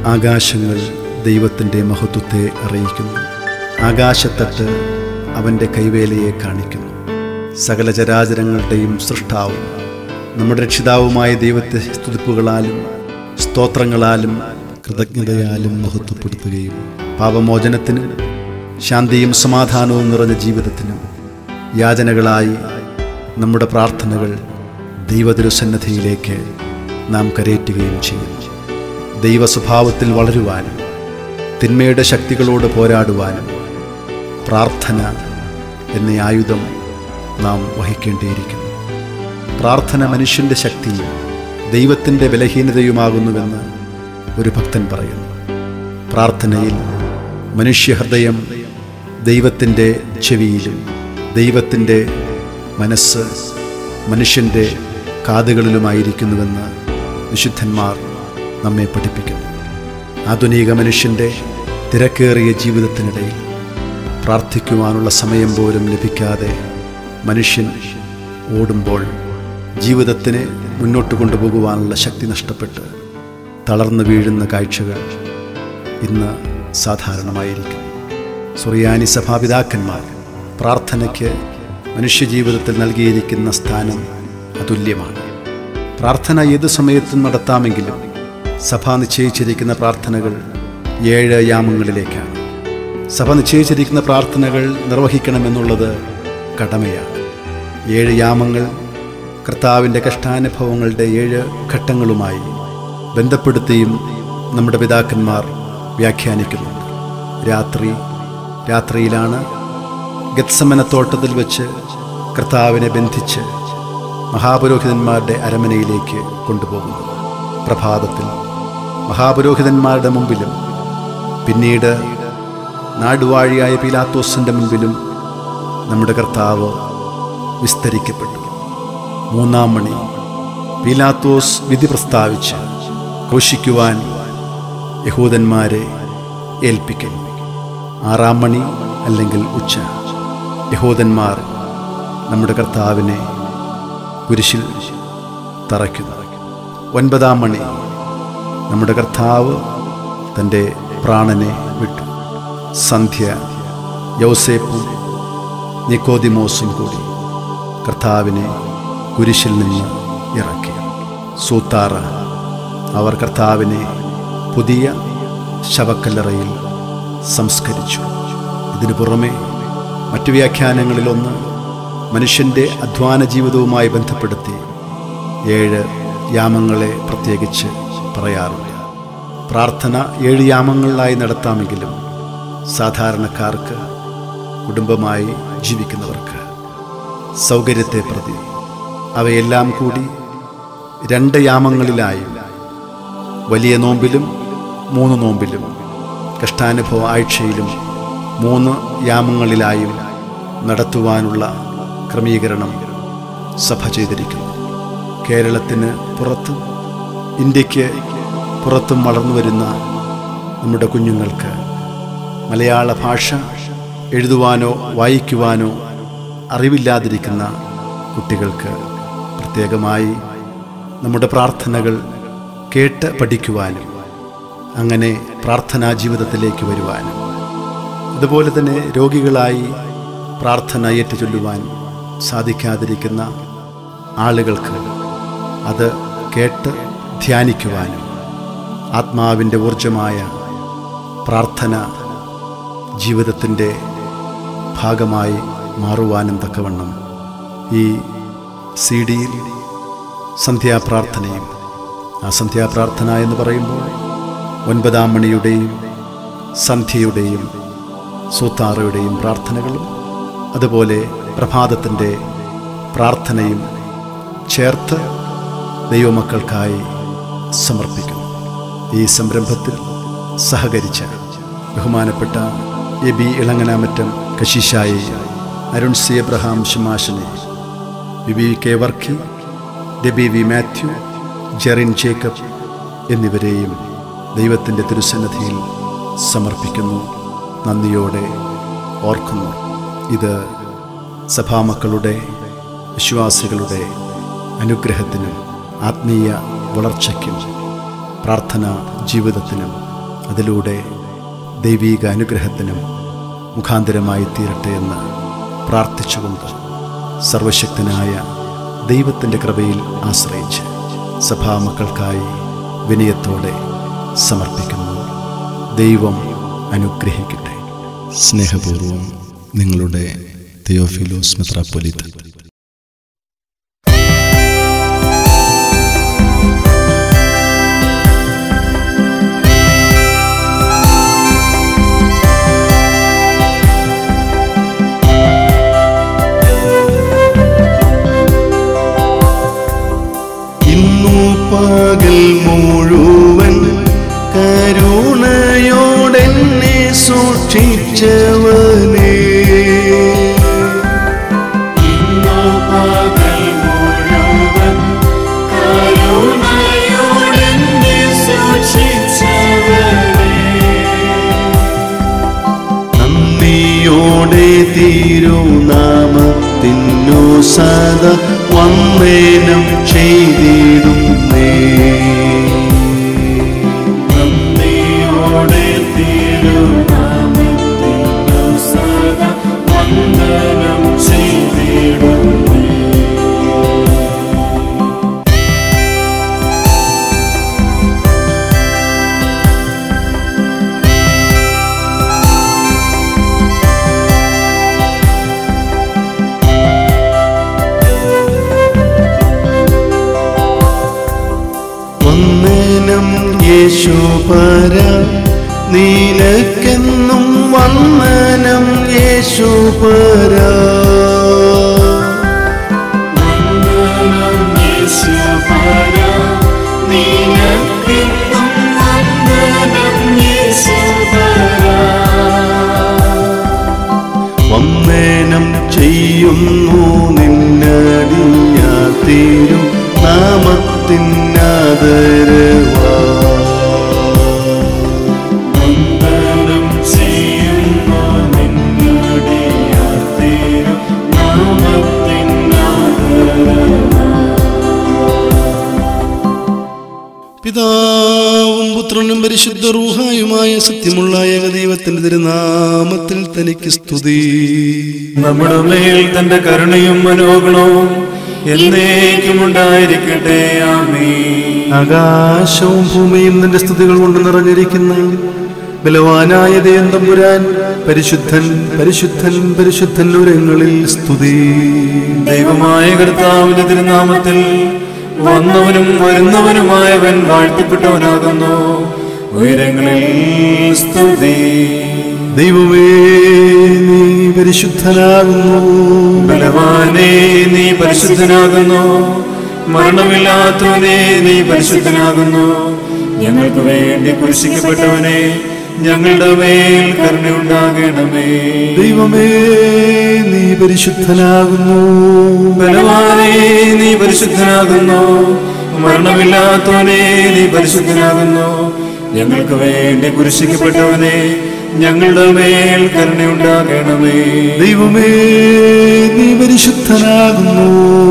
ആകാശങ്ങൾ ദൈവത്തിൻ്റെ മഹത്വത്തെ അറിയിക്കുന്നു ആകാശത്തട്ട് അവൻ്റെ കൈവേലയെ കാണിക്കുന്നു സകല ചരാചരങ്ങളുടെയും സൃഷ്ടാവും നമ്മുടെ രക്ഷിതാവുമായ ദൈവത്തെ സ്തുതിപ്പുകളാലും സ്തോത്രങ്ങളാലും കൃതജ്ഞതയാലും മഹത്വപ്പെടുത്തുകയും പാപമോചനത്തിനും ശാന്തിയും സമാധാനവും നിറഞ്ഞ ജീവിതത്തിനും യാചനകളായി നമ്മുടെ പ്രാർത്ഥനകൾ ദൈവതിരുസന്നധിയിലേക്ക് നാം കരയേറ്റുകയും ചെയ്യും ദൈവ സ്വഭാവത്തിൽ വളരുവാനും തിന്മയുടെ ശക്തികളോട് പോരാടുവാനും പ്രാർത്ഥന എന്ന ആയുധം നാം വഹിക്കേണ്ടിയിരിക്കുന്നു പ്രാർത്ഥന മനുഷ്യൻ്റെ ശക്തിയും ദൈവത്തിൻ്റെ ബലഹീനതയുമാകുന്നുവെന്ന് ഒരു ഭക്തൻ പറയുന്നു പ്രാർത്ഥനയിൽ മനുഷ്യഹൃദയം ദൈവത്തിൻ്റെ ചെവിയിലും ദൈവത്തിൻ്റെ മനസ്സ് മനുഷ്യൻ്റെ കാതുകളിലുമായിരിക്കുന്നുവെന്ന് വിശുദ്ധന്മാർ നമ്മെ പഠിപ്പിക്കുന്നു ആധുനിക മനുഷ്യൻ്റെ തിരക്കേറിയ ജീവിതത്തിനിടയിൽ പ്രാർത്ഥിക്കുവാനുള്ള സമയം പോലും ലഭിക്കാതെ മനുഷ്യൻ ഓടുമ്പോൾ ജീവിതത്തിനെ മുന്നോട്ട് കൊണ്ടുപോകുവാനുള്ള ശക്തി നഷ്ടപ്പെട്ട് തളർന്നു വീഴുന്ന കാഴ്ചകൾ ഇന്ന് സാധാരണമായിരിക്കും സുറിയാനി സഭാപിതാക്കന്മാർ പ്രാർത്ഥനയ്ക്ക് മനുഷ്യജീവിതത്തിൽ നൽകിയിരിക്കുന്ന സ്ഥാനം അതുല്യമാണ് പ്രാർത്ഥന ഏത് സമയത്തും നടത്താമെങ്കിലും സഭ നിശ്ചയിച്ചിരിക്കുന്ന പ്രാർത്ഥനകൾ ഏഴ് യാമങ്ങളിലേക്കാണ് സഭ നിശ്ചയിച്ചിരിക്കുന്ന പ്രാർത്ഥനകൾ നിർവഹിക്കണമെന്നുള്ളത് കടമയാണ് ഏഴ് യാമങ്ങൾ കർത്താവിൻ്റെ കഷ്ടാനുഭവങ്ങളുടെ ഏഴ് ഘട്ടങ്ങളുമായി ബന്ധപ്പെടുത്തിയും നമ്മുടെ പിതാക്കന്മാർ വ്യാഖ്യാനിക്കുന്നുണ്ട് രാത്രി രാത്രിയിലാണ് ഗത്സമനത്തോട്ടത്തിൽ വെച്ച് കർത്താവിനെ ബന്ധിച്ച് മഹാപുരോഹിതന്മാരുടെ അരമനയിലേക്ക് കൊണ്ടുപോകുന്നു പ്രഭാതത്തിൽ മഹാപുരോഹിതന്മാരുടെ മുമ്പിലും പിന്നീട് നാടുവാഴിയായ പീലാത്തോസിൻ്റെ മുൻപിലും നമ്മുടെ കർത്താവ് വിസ്തരിക്കപ്പെട്ടു മൂന്നാം മണി പീലാത്തോസ് വിധി പ്രസ്താവിച്ച് ക്രൂശിക്കുവാൻ യഹൂദന്മാരെ ഏൽപ്പിക്കുന്നു ആറാം മണി അല്ലെങ്കിൽ ഉച്ച യഹൂദന്മാർ നമ്മുടെ കർത്താവിനെ കുരിശിൽ തറയ്ക്കുന്നു ഒൻപതാം മണി നമ്മുടെ കർത്താവ് തൻ്റെ പ്രാണനെ വിട്ടു സന്ധ്യ യൗസേപ്പും നിക്കോദിമോസും കൂടി കർത്താവിനെ കുരിശിൽ നിന്ന് ഇറക്കി സൂത്താറ അവർ കർത്താവിനെ പുതിയ ശവക്കല്ലറയിൽ സംസ്കരിച്ചു ഇതിനു പുറമെ മറ്റു വ്യാഖ്യാനങ്ങളിലൊന്ന് മനുഷ്യൻ്റെ അധ്വാന ജീവിതവുമായി ബന്ധപ്പെടുത്തി ഏഴ് യാമങ്ങളെ പ്രത്യേകിച്ച് പറയാറുണ്ട് പ്രാർത്ഥന ഏഴ് യാമങ്ങളിലായി നടത്താമെങ്കിലും സാധാരണക്കാർക്ക് കുടുംബമായി ജീവിക്കുന്നവർക്ക് സൗകര്യത്തെ പ്രതി അവയെല്ലാം കൂടി രണ്ട് യാമങ്ങളിലായും വലിയ നോമ്പിലും മൂന്ന് നോമ്പിലും കഷ്ടാനുഭവ ആഴ്ചയിലും മൂന്ന് യാമങ്ങളിലായും നടത്തുവാനുള്ള ക്രമീകരണം സഭ ചെയ്തിരിക്കുന്നു കേരളത്തിന് പുറത്തും ഇന്ത്യക്ക് പുറത്തും വളർന്നു വരുന്ന നമ്മുടെ കുഞ്ഞുങ്ങൾക്ക് മലയാള ഭാഷ എഴുതുവാനോ വായിക്കുവാനോ അറിവില്ലാതിരിക്കുന്ന കുട്ടികൾക്ക് പ്രത്യേകമായി നമ്മുടെ പ്രാർത്ഥനകൾ കേട്ട് പഠിക്കുവാനും അങ്ങനെ പ്രാർത്ഥനാ ജീവിതത്തിലേക്ക് വരുവാനും അതുപോലെ തന്നെ രോഗികളായി പ്രാർത്ഥന ഏറ്റുചൊല്ലുവാൻ സാധിക്കാതിരിക്കുന്ന ആളുകൾക്ക് അത് കേട്ട് ധ്യാനിക്കുവാനും ആത്മാവിൻ്റെ ഊർജമായ പ്രാർത്ഥന ജീവിതത്തിൻ്റെ ഭാഗമായി മാറുവാനും തക്കവണ്ണം ഈ സി ഡിയിൽ സന്ധ്യാപ്രാർത്ഥനയും ആ സന്ധ്യാപ്രാർത്ഥന എന്ന് പറയുമ്പോൾ ഒൻപതാം മണിയുടെയും സന്ധ്യയുടെയും സൂത്താറയുടെയും പ്രാർത്ഥനകളും അതുപോലെ പ്രഭാതത്തിൻ്റെ പ്രാർത്ഥനയും ചേർത്ത് ദൈവമക്കൾക്കായി സമർപ്പിക്കുന്നു ഈ സംരംഭത്തിൽ സഹകരിച്ച ബഹുമാനപ്പെട്ട എ ബി ഇളങ്ങനാമറ്റം കശിശായി അരുൺ സി എബ്രഹാം ഷിമാഷനെ ബിബി കെ വർക്കി ഡെബി വി മാത്യു ജെറിൻ ജേക്കബ് എന്നിവരെയും ദൈവത്തിൻ്റെ തിരുസന്നിധിയിൽ സമർപ്പിക്കുന്നു നന്ദിയോടെ ഓർക്കുന്നു ഇത് സഭാമക്കളുടെ വിശ്വാസികളുടെ അനുഗ്രഹത്തിനും ആത്മീയ വളർച്ചയ്ക്കും പ്രാർത്ഥനാ ജീവിതത്തിനും അതിലൂടെ ദൈവീക അനുഗ്രഹത്തിനും മുഖാന്തരമായി തീരട്ടെ എന്ന് പ്രാർത്ഥിച്ചുകൊണ്ട് സർവശക്തനായ ദൈവത്തിൻ്റെ കൃപയിൽ ആശ്രയിച്ച് സഭാമക്കൾക്കായി വിനയത്തോടെ സമർപ്പിക്കുന്നു ദൈവം അനുഗ്രഹിക്കട്ടെ സ്നേഹപൂർവം നിങ്ങളുടെ തെയോഫിലോസ് മെത്രാപ്പൊലിത്തൻ ഇന്നു പകൽ മുഴുവൻ കരുണയോടെന്നെ സൂക്ഷിച്ചവനേ ഇന്നു പകൽ മുഴുവൻ കരുണയോടെന്നെ സൂക്ഷിച്ചവനേ നന്ദിയോടെ തിരുനാമത്തിനു സദ വന്ദനം ചെയ്തിടുന്നേ നന്ദിയോടെ തിരുനാമത്തിനു സദ വന്ദനം ചെയ്തിടുന്നേ വന്ദനം യേശുപര നീനക്കെന്നും വന്ദനം യേശുപര വന്ദനം യേശുപര നീനക്കെന്നും വന്ദനം യേശുപര വന്ദനം ചെയ്യുന്നു നിന്നടിയ തീരും നാമത്തിനാദരവാ വന്ദനം ചെയ്യുന്നു നിന്നടിയ തീരും നാമത്തിനാദരവാ പിതാവും പുത്രനും പരിശുദ്ധ റൂഹായുമായ സത്യമുള്ള ഏകദൈവത്തിന്റെ തിരുനാമത്തിൽ തനിക്ക് സ്തുതി നമ്മുടെ മേൽ തന്റെ കരുണയും മനോഗുണവും എന്നേക്കും ഉണ്ടായിരിക്കട്ടെ ആമേ ആകാശവും ഭൂമിയും നിന്റെ സ്തുതികൾ കൊണ്ട് നിറഞ്ഞിരിക്കുന്ന ബലവാനായ ദൈവം തമ്പുരാൻ പരിശുദ്ധൻ പരിശുദ്ധൻ പരിശുദ്ധൻ ഉരങ്ങളിൽ സ്തുതി ദൈവമായ കർത്താവിന്റെ തിരുനാമത്തിൽ വന്നവനും വരുന്നവനുമായവൻ വാഴ്ത്തപ്പെട്ടവനാകുന്നു ഉയരങ്ങളിൽ സ്തുതി ദൈവമേ നീ പരിശുദ്ധനാകുന്നു ബലവാനേ നീ പരിശുദ്ധനാകുന്നു മരണമില്ലാത്തവനെ നീ പരിശുദ്ധനാകുന്നു ഞങ്ങൾക്ക് വേണ്ടി കുരിശിക്കപ്പെട്ടവനെ ഞങ്ങളുടെ മേൽ കരുണയുണ്ടാകണമേ ദൈവമേ നീ പരിശുദ്ധനാകുന്നു ബലവാനേ നീ പരിശുദ്ധനാകുന്നു മരണമില്ലാത്തവനെ നീ പരിശുദ്ധനാകുന്നു ഞങ്ങൾക്ക് വേണ്ടി കുരിശിക്കപ്പെട്ടവനെ ഞങ്ങളുടെ മേൽ കരുണയുണ്ടാകണമേ ദൈവമേ നീ പരിശുദ്ധനാകുന്നു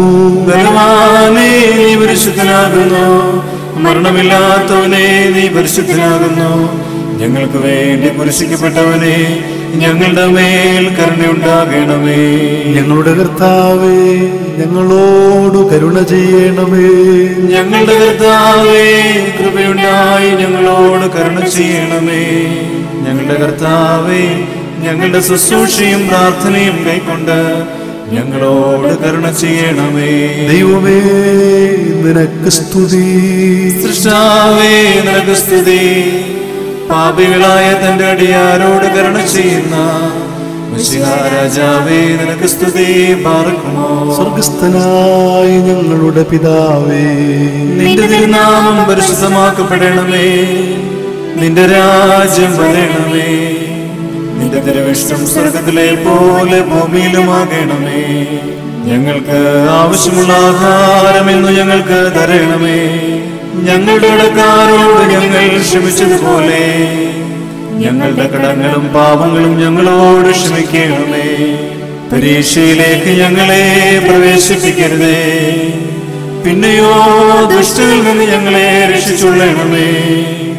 ബലവാനേ നീ പരിശുദ്ധനാകുന്നു മരണമില്ലാത്തവനെ നീ പരിശുദ്ധനാകുന്നു ഞങ്ങൾക്ക് വേണ്ടി കുരിശിക്കപ്പെട്ടവനെ ഞങ്ങളുടെ മേൽ കരുണയുണ്ടാകണമേ ഞങ്ങളുടെ കർത്താവേ ഞങ്ങളോട് കരുണ ചെയ്യണമേ ഞങ്ങളുടെ കർത്താവേ കൃപയുണ്ടായി ഞങ്ങളോട് കരുണ ചെയ്യണമേ ഞങ്ങളുടെ കർത്താവേ ഞങ്ങളുടെ ശുശ്രൂഷയും പ്രാർത്ഥനയും കൈക്കൊണ്ട് ഞങ്ങളോട് കരുണ ചെയ്യണമേ ദൈവമേ നിനക്ക് സ്തുതി സൃഷ്ടാവേ നിനക്ക് സ്തുതി പാപികളായ തന്റെ അടിയാരോട് കരുണ ചെയ്യുന്ന മിശിഹാ രാജാവേ നിനക്ക് സ്തുതി പാർക്കുമോ സ്വർഗസ്ഥനായ ഞങ്ങളുടെ പിതാവേ നിന്റെ തിരുനാമം പരിശുദ്ധമാക്കപ്പെടണമേ നിന്റെ രാജ്യം വരണമേ നിന്റെ തിരുവിഷ്ടം സ്വർഗത്തിലെ പോലെ ഭൂമിയിലുമാകണമേ ഞങ്ങൾക്ക് ആവശ്യമുള്ള ആഹാരം ഇന്ന് ഞങ്ങൾക്ക് തരണമേ ഞങ്ങളുടെ കടക്കാരോട് ഞങ്ങൾ ക്ഷമിച്ചതുപോലെ ഞങ്ങളുടെ കടങ്ങളും പാപങ്ങളും ഞങ്ങളോട് ക്ഷമിക്കണമേ പരീക്ഷയിലേക്ക് ഞങ്ങളെ പ്രവേശിപ്പിക്കരുതേ പിന്നെയോ ദുഷ്ടനിൽ നിന്ന് ഞങ്ങളെ രക്ഷിച്ചുള്ളണമേ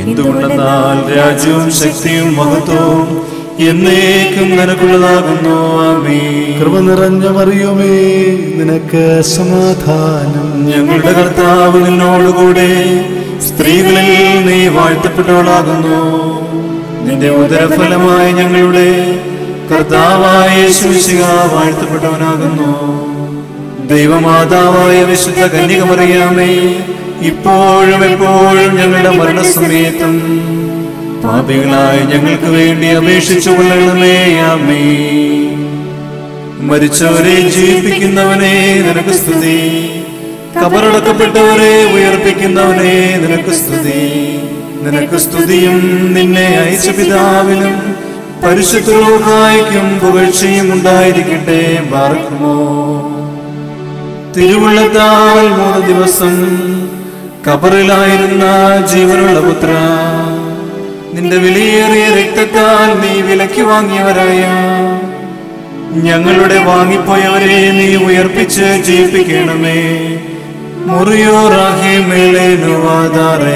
എന്തുകൊണ്ടെന്നാൽ രാജ്യവും ശക്തിയും മഹത്വവും എന്നേക്കും നിനക്കുള്ളതാകുന്നു ആമേ കൃപ നിറഞ്ഞ മറിയുമേ നിനക്ക് സമാധാനം ഞങ്ങളുടെ കർത്താവ് നിന്നോടുകൂടെ സ്ത്രീകളിൽ നീ വാഴ്ത്തപ്പെട്ടവളാകുന്നു നിന്റെ ഉദരഫലമായി ഞങ്ങളുടെ കർത്താവായ യേശുമിശിഹ വാഴ്ത്തപ്പെട്ടവനാകുന്നു ദൈവമാതാവായ വിശുദ്ധ കന്യകമറിയാമേ ഇപ്പോഴും എപ്പോഴും ഞങ്ങളുടെ മരണസമയത്തും പാപികളായ ഞങ്ങൾക്ക് വേണ്ടി അപേക്ഷിച്ചു കൊള്ളണമേ ആമേ മരിച്ചവരെ ജീവിപ്പിക്കുന്നവനെ നിനക്ക് സ്തുതി കബറടക്കപ്പെട്ടവരെ ഉയർപ്പിക്കുന്നവനെ നിനക്ക് സ്തുതി നിനക്ക് സ്തുതിയും നിന്നെ അയച്ച പിതാവിനും പരിശുദ്ധോഹായിക്കും പുകഴ്ചയും ഉണ്ടായിരിക്കട്ടെ പാർക്കുമോ തിരുവുള്ളത്താൽ മൂന്ന് ദിവസം കബറിലായിരുന്ന ജീവനുള്ള പുത്ര നിന്റെ വിലയേറിയ രക്തത്താൽ നീ വിലക്ക് വാങ്ങിയവരായ ഞങ്ങളുടെ വാങ്ങിപ്പോയവരെ നീ ഉയർപ്പിച്ച് ജീവിപ്പിക്കണമേ മുറിയോ റാഹേ മേലെ നുവാദാറേ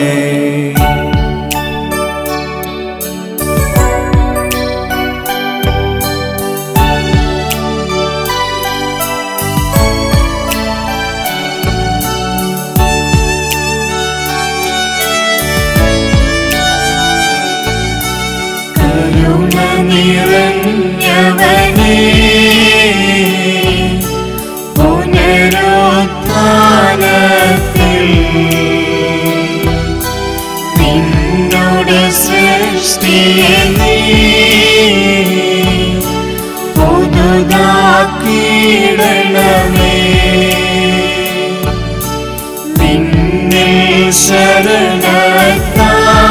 കരുണ നിറഞ്ഞവനേ പുനരുത്ഥാനത്തിൽ നിന്നോട് സൃഷ്ടിയെ നീ പുതുതാക്കിയിടണമേ നിന്നിൽ ശരണത്താ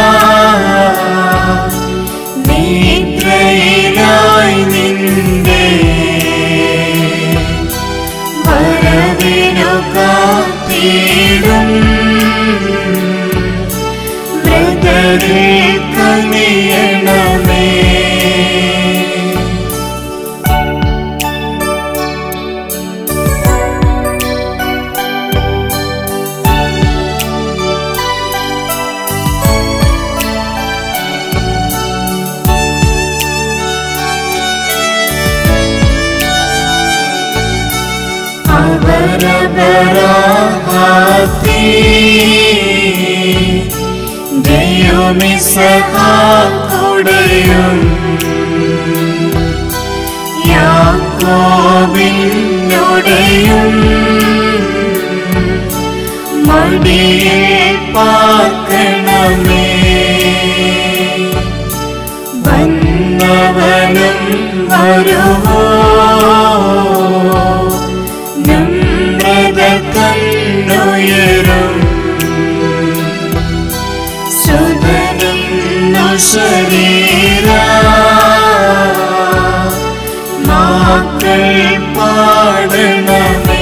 നിദ്രയിലായി നിന്റെ വരവിനു കാത്തിടും മൃതരിൽ കനിയണമേ അവരവരാഹാത്തി ദൈവമിസഹാക്കുടയും യാക്കോബിനുടയും മടിയിൽ പാർക്കണമേ വന്നവനും വരുവോ നമ്രത തന്നുയരും സുതനും ശരീര മാക്കൾ പാടണമേ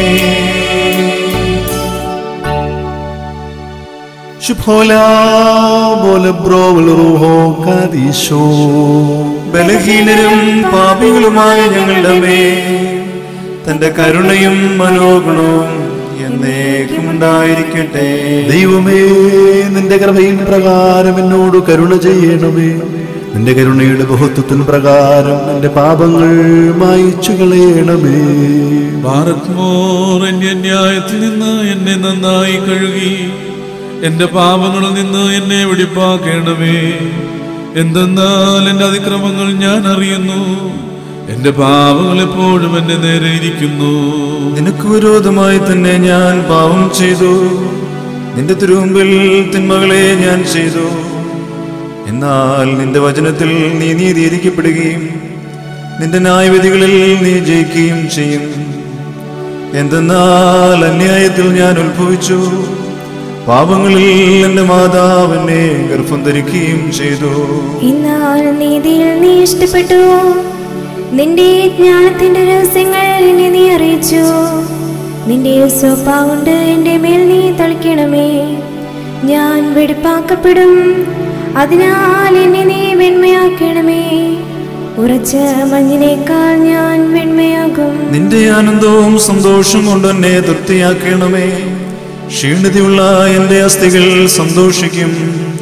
ശുഭോലാ പോലെ ബ്രോവൽ റൂഹോ കാദീശോ ബലഹീനരും പാപികളുമായ ഞങ്ങളുടെ മേൽ തന്റെ കരുണയും മനോഗുണവും എന്നേക്കും ഉണ്ടായിരിക്കട്ടെ ദൈവമേ നിന്റെ കൃപയിൻ പ്രകാരം എന്നോട് കരുണ ചെയ്യണമേ നിന്റെ കരുണയുടെ ബഹുത്വത്തിന് പ്രകാരം എന്റെ പാപങ്ങൾ മായിച്ചു കളയണമേ ഭാരത്മോർ എന്റെ അന്യായത്തിൽ നിന്ന് എന്നെ നന്നായി കഴുകി എന്റെ പാപങ്ങളിൽ നിന്ന് എന്നെ വെടിപ്പാക്കേണമേ എന്തെന്നാൽ എന്റെ അതിക്രമങ്ങൾ ഞാൻ അറിയുന്നു എന്റെ പാപങ്ങൾ എപ്പോഴും എന്റെ നേരെ ഇരിക്കുന്നു നിനക്ക് വിരോധമായി തന്നെ ഞാൻ പാപം ചെയ്തു നിന്റെ തിരുമുമ്പിൽ തിന്മകളെ ഞാൻ ചെയ്തു എന്നാൽ നിന്റെ വചനത്തിൽ നീ നീതിയിരിക്കപ്പെടുകയും നിന്റെ ന്യായവിധികളിൽ നീ ജയിക്കുകയും ചെയ്യും എന്തെന്നാൽ അന്യായത്തിൽ ഞാൻ ഉത്ഭവിച്ചു പാപങ്ങളിൽ എന്റെ മാതാവ് എന്നെ ഗർഭം ധരിക്കുകയും ചെയ്തു എന്നാൽ നീതിയിൽ നീ ഇഷ്ടപ്പെട്ടു നിന്റെ ജ്ഞാനത്തിന്റെ രഹസ്യങ്ങൾ എന്നെ നീ അറിയിച്ചു നിന്റെ സ്വഭാവം കൊണ്ട് എന്റെ മേൽ നീ തളിക്കണമേ ഞാൻ വെടിപ്പാക്കപ്പെടും അതിനാൽ എന്നെ നീ വെണ്മയാക്കണമേ ഉറച്ച മഞ്ഞിനേക്കാൾ ഞാൻ വെണ്മയാകും നിന്റെ ആനന്ദവും സന്തോഷം കൊണ്ട് എന്നെ തൃപ്തിയാക്കണമേ ക്ഷീണിതയുള്ള എന്റെ അസ്ഥികൾ സന്തോഷിക്കും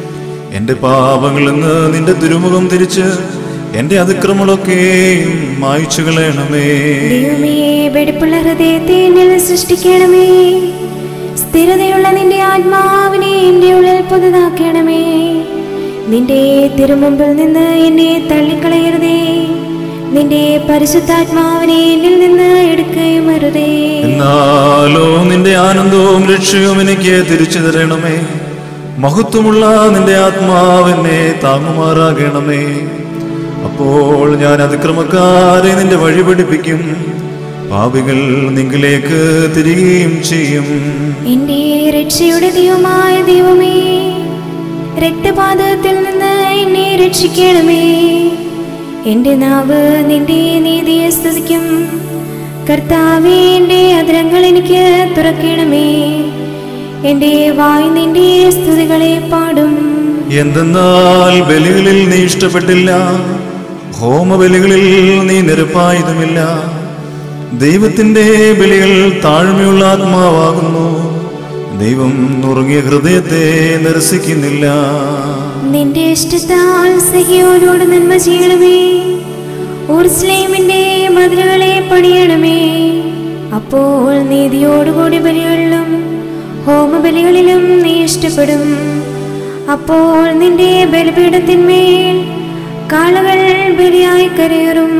എന്റെ പാപങ്ങളിൽ നിന്ന് നിന്റെ തിരുമുഖം തിരിച്ച് എന്റെ അതിക്രമങ്ങളൊക്കെയും മായ്ച്ചു കളയണമേ ദൈവമേ വെടിപ്പുള്ള ഹൃദയത്തെ എന്നിൽ സൃഷ്ടിക്കണമേ സ്ഥിരതയുള്ള നിന്റെ ആത്മാവിനെ എന്റെ ഉള്ളിൽ പുതുതാക്കണമേ നിന്റെ തിരുമുമ്പിൽ നിന്ന് എന്നെ തള്ളിക്കളയരുതേ നിന്റെ പരിശുദ്ധാത്മാവിനെ എന്നിൽ നിന്ന് എടുക്കുകയും അരുതേ എന്നാലോ നിന്റെ ആനന്ദവും രക്ഷയും എനിക്ക് തിരിച്ചു തരണമേ മഹത്വമുള്ള നിന്റെ ആത്മാവെന്നെ താങ്ങുമാറാകണമേ അപ്പോൾ ഞാൻ അതിക്രമക്കാരെ നിന്റെ വഴി പഠിപ്പിക്കും പാപികൾ നിങ്കിലേക്ക് തിരികെയും ചെയ്യും എന്റെ രക്ഷയുടെ ദൈവമായ ദൈവമേ രക്തപാതകത്തിൽ നിന്ന് എന്നെ രക്ഷിക്കണമേ എന്റെ നാവ് നിന്റെ നീതിയെ സ്തുതിക്കും കർത്താവേ എന്റെ അതിരങ്ങൾ എനിക്ക് തുറക്കണമേ എന്റെ വായ് നിന്റെ സ്തുതികളെ പാടും എന്തെന്നാൽ ബലികളിൽ നീ ഇഷ്ടപ്പെട്ടില്ല ഹോമബലികളിൽ നീ നിരപ്പായതുമില്ല ദൈവത്തിന്റെ ബലികൾ താഴ്മയുള്ള ആത്മാവാകുന്നു ദൈവം നുറുങ്ങിയ ഹൃദയത്തെ നിരസിക്കുന്നില്ല നിന്റെ ഇഷ്ടത്താൽ സഹിയോനോട് നന്മ ചെയ്യണമേ ഉർസ്ലേമിന്റെ മതിലുകളെ പണിയണമേ അപ്പോൾ നീതിയോടുകൂടി ബലികളിലും ഹോമബലികളിലും നീ ഇഷ്ടപ്പെടും അപ്പോൾ നിന്റെ ബലിപീഠത്തിന്മേൽ കാളകൾ ബലിയായി കരയേറും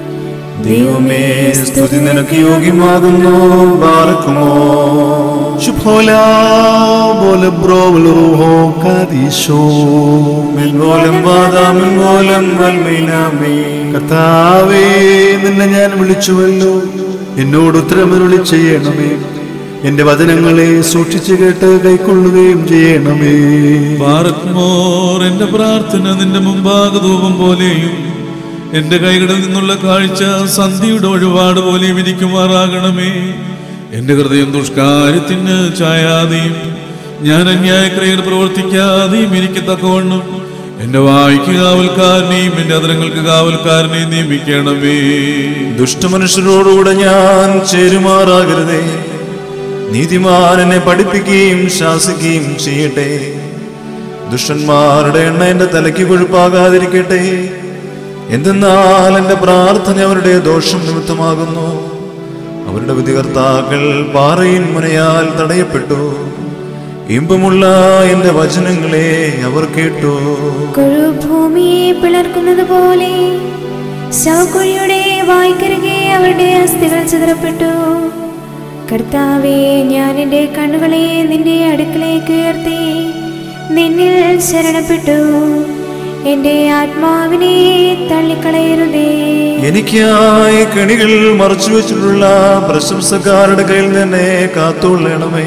ദൈവമേ സ്തുതി നിനക്ക് യോഗ്യമാകുന്നു ബാറക്കുമോ ശുഭോലാ ബോല ബ്രോവൽ റൂഹോ കാദീശോ മെൻമോലം വാദാമൻ മോലം വൽമീനാമേ കർത്താവേ നിന്നെ ഞാൻ വിളിച്ചുവല്ലോ എന്നോട് ഉത്തരമരുളി ചെയ്യണമേ എന്റെ വചനങ്ങളെ സൂക്ഷിച്ചു കേട്ട് കൈക്കൊള്ളുകയും ചെയ്യണമേ ബാറക്മോർ എന്റെ പ്രാർത്ഥന നിന്റെ മുമ്പാകെ ധൂപം പോലെയും എന്റെ കൈകളിൽ നിന്നുള്ള കാഴ്ച സന്ധിയുടെ വഴിപാട് പോലെയും ഇരിക്കുമാറാകണമേ എന്റെ ഹൃദയം ദുഷ്കാര്യത്തിന് ചായാതെയും ഞാൻ അന്യായക്രിയകൾ പ്രവർത്തിക്കാതെയും എനിക്ക് തക്കവണ്ണം എന്റെ വായിക്ക് കാവൽക്കാരനെയും എന്റെ അതിരങ്ങൾക്ക് കാവൽക്കാരനെയും നിയമിക്കണമേ ദുഷ്ടമനുഷ്യരോടുകൂടെ ഞാൻ ചേരുമാറാകരുതേ നീതിമാൻ എന്നെ പഠിപ്പിക്കുകയും ശാസിക്കുകയും ചെയ്യട്ടെ ദുഷ്ടന്മാരുടെ എണ്ണ എന്റെ തലയ്ക്ക് കൊഴുപ്പാകാതിരിക്കട്ടെ എന്തെന്നാൽ എന്റെ പ്രാർത്ഥന അവരുടെ ദോഷം നിമിത്തമാകുന്നു അവരുടെ വിധികർത്താക്കൾ പാറയിൻ മുനയാൽ തടയപ്പെട്ടു ഇമ്പമുള്ള എന്റെ വചനങ്ങളെ അവർ കേട്ടു കൊഴു ഭൂമിയെ പിളർക്കുന്നത് പോലെ ശവക്കുഴിയുടെ വായ്ക്കരികെ അവരുടെ അസ്ഥികൾ ചിതറപ്പെട്ടു കർത്താവെ ഞാൻ എൻ്റെ കണ്ണുകളെ നിന്റെ അടുക്കളേക്ക് ഉയർത്തി നിന്നിൽ ശരണപ്പെട്ടു എൻ്റെ ആത്മാവിനെ തള്ളിക്കളയരുതേ എനിക്കായി കണികൾ മറച്ചു വെച്ചിട്ടുള്ള പ്രശംസക്കാരുടെ കയ്യിൽ തന്നെ കാത്തുകൊള്ളണമേ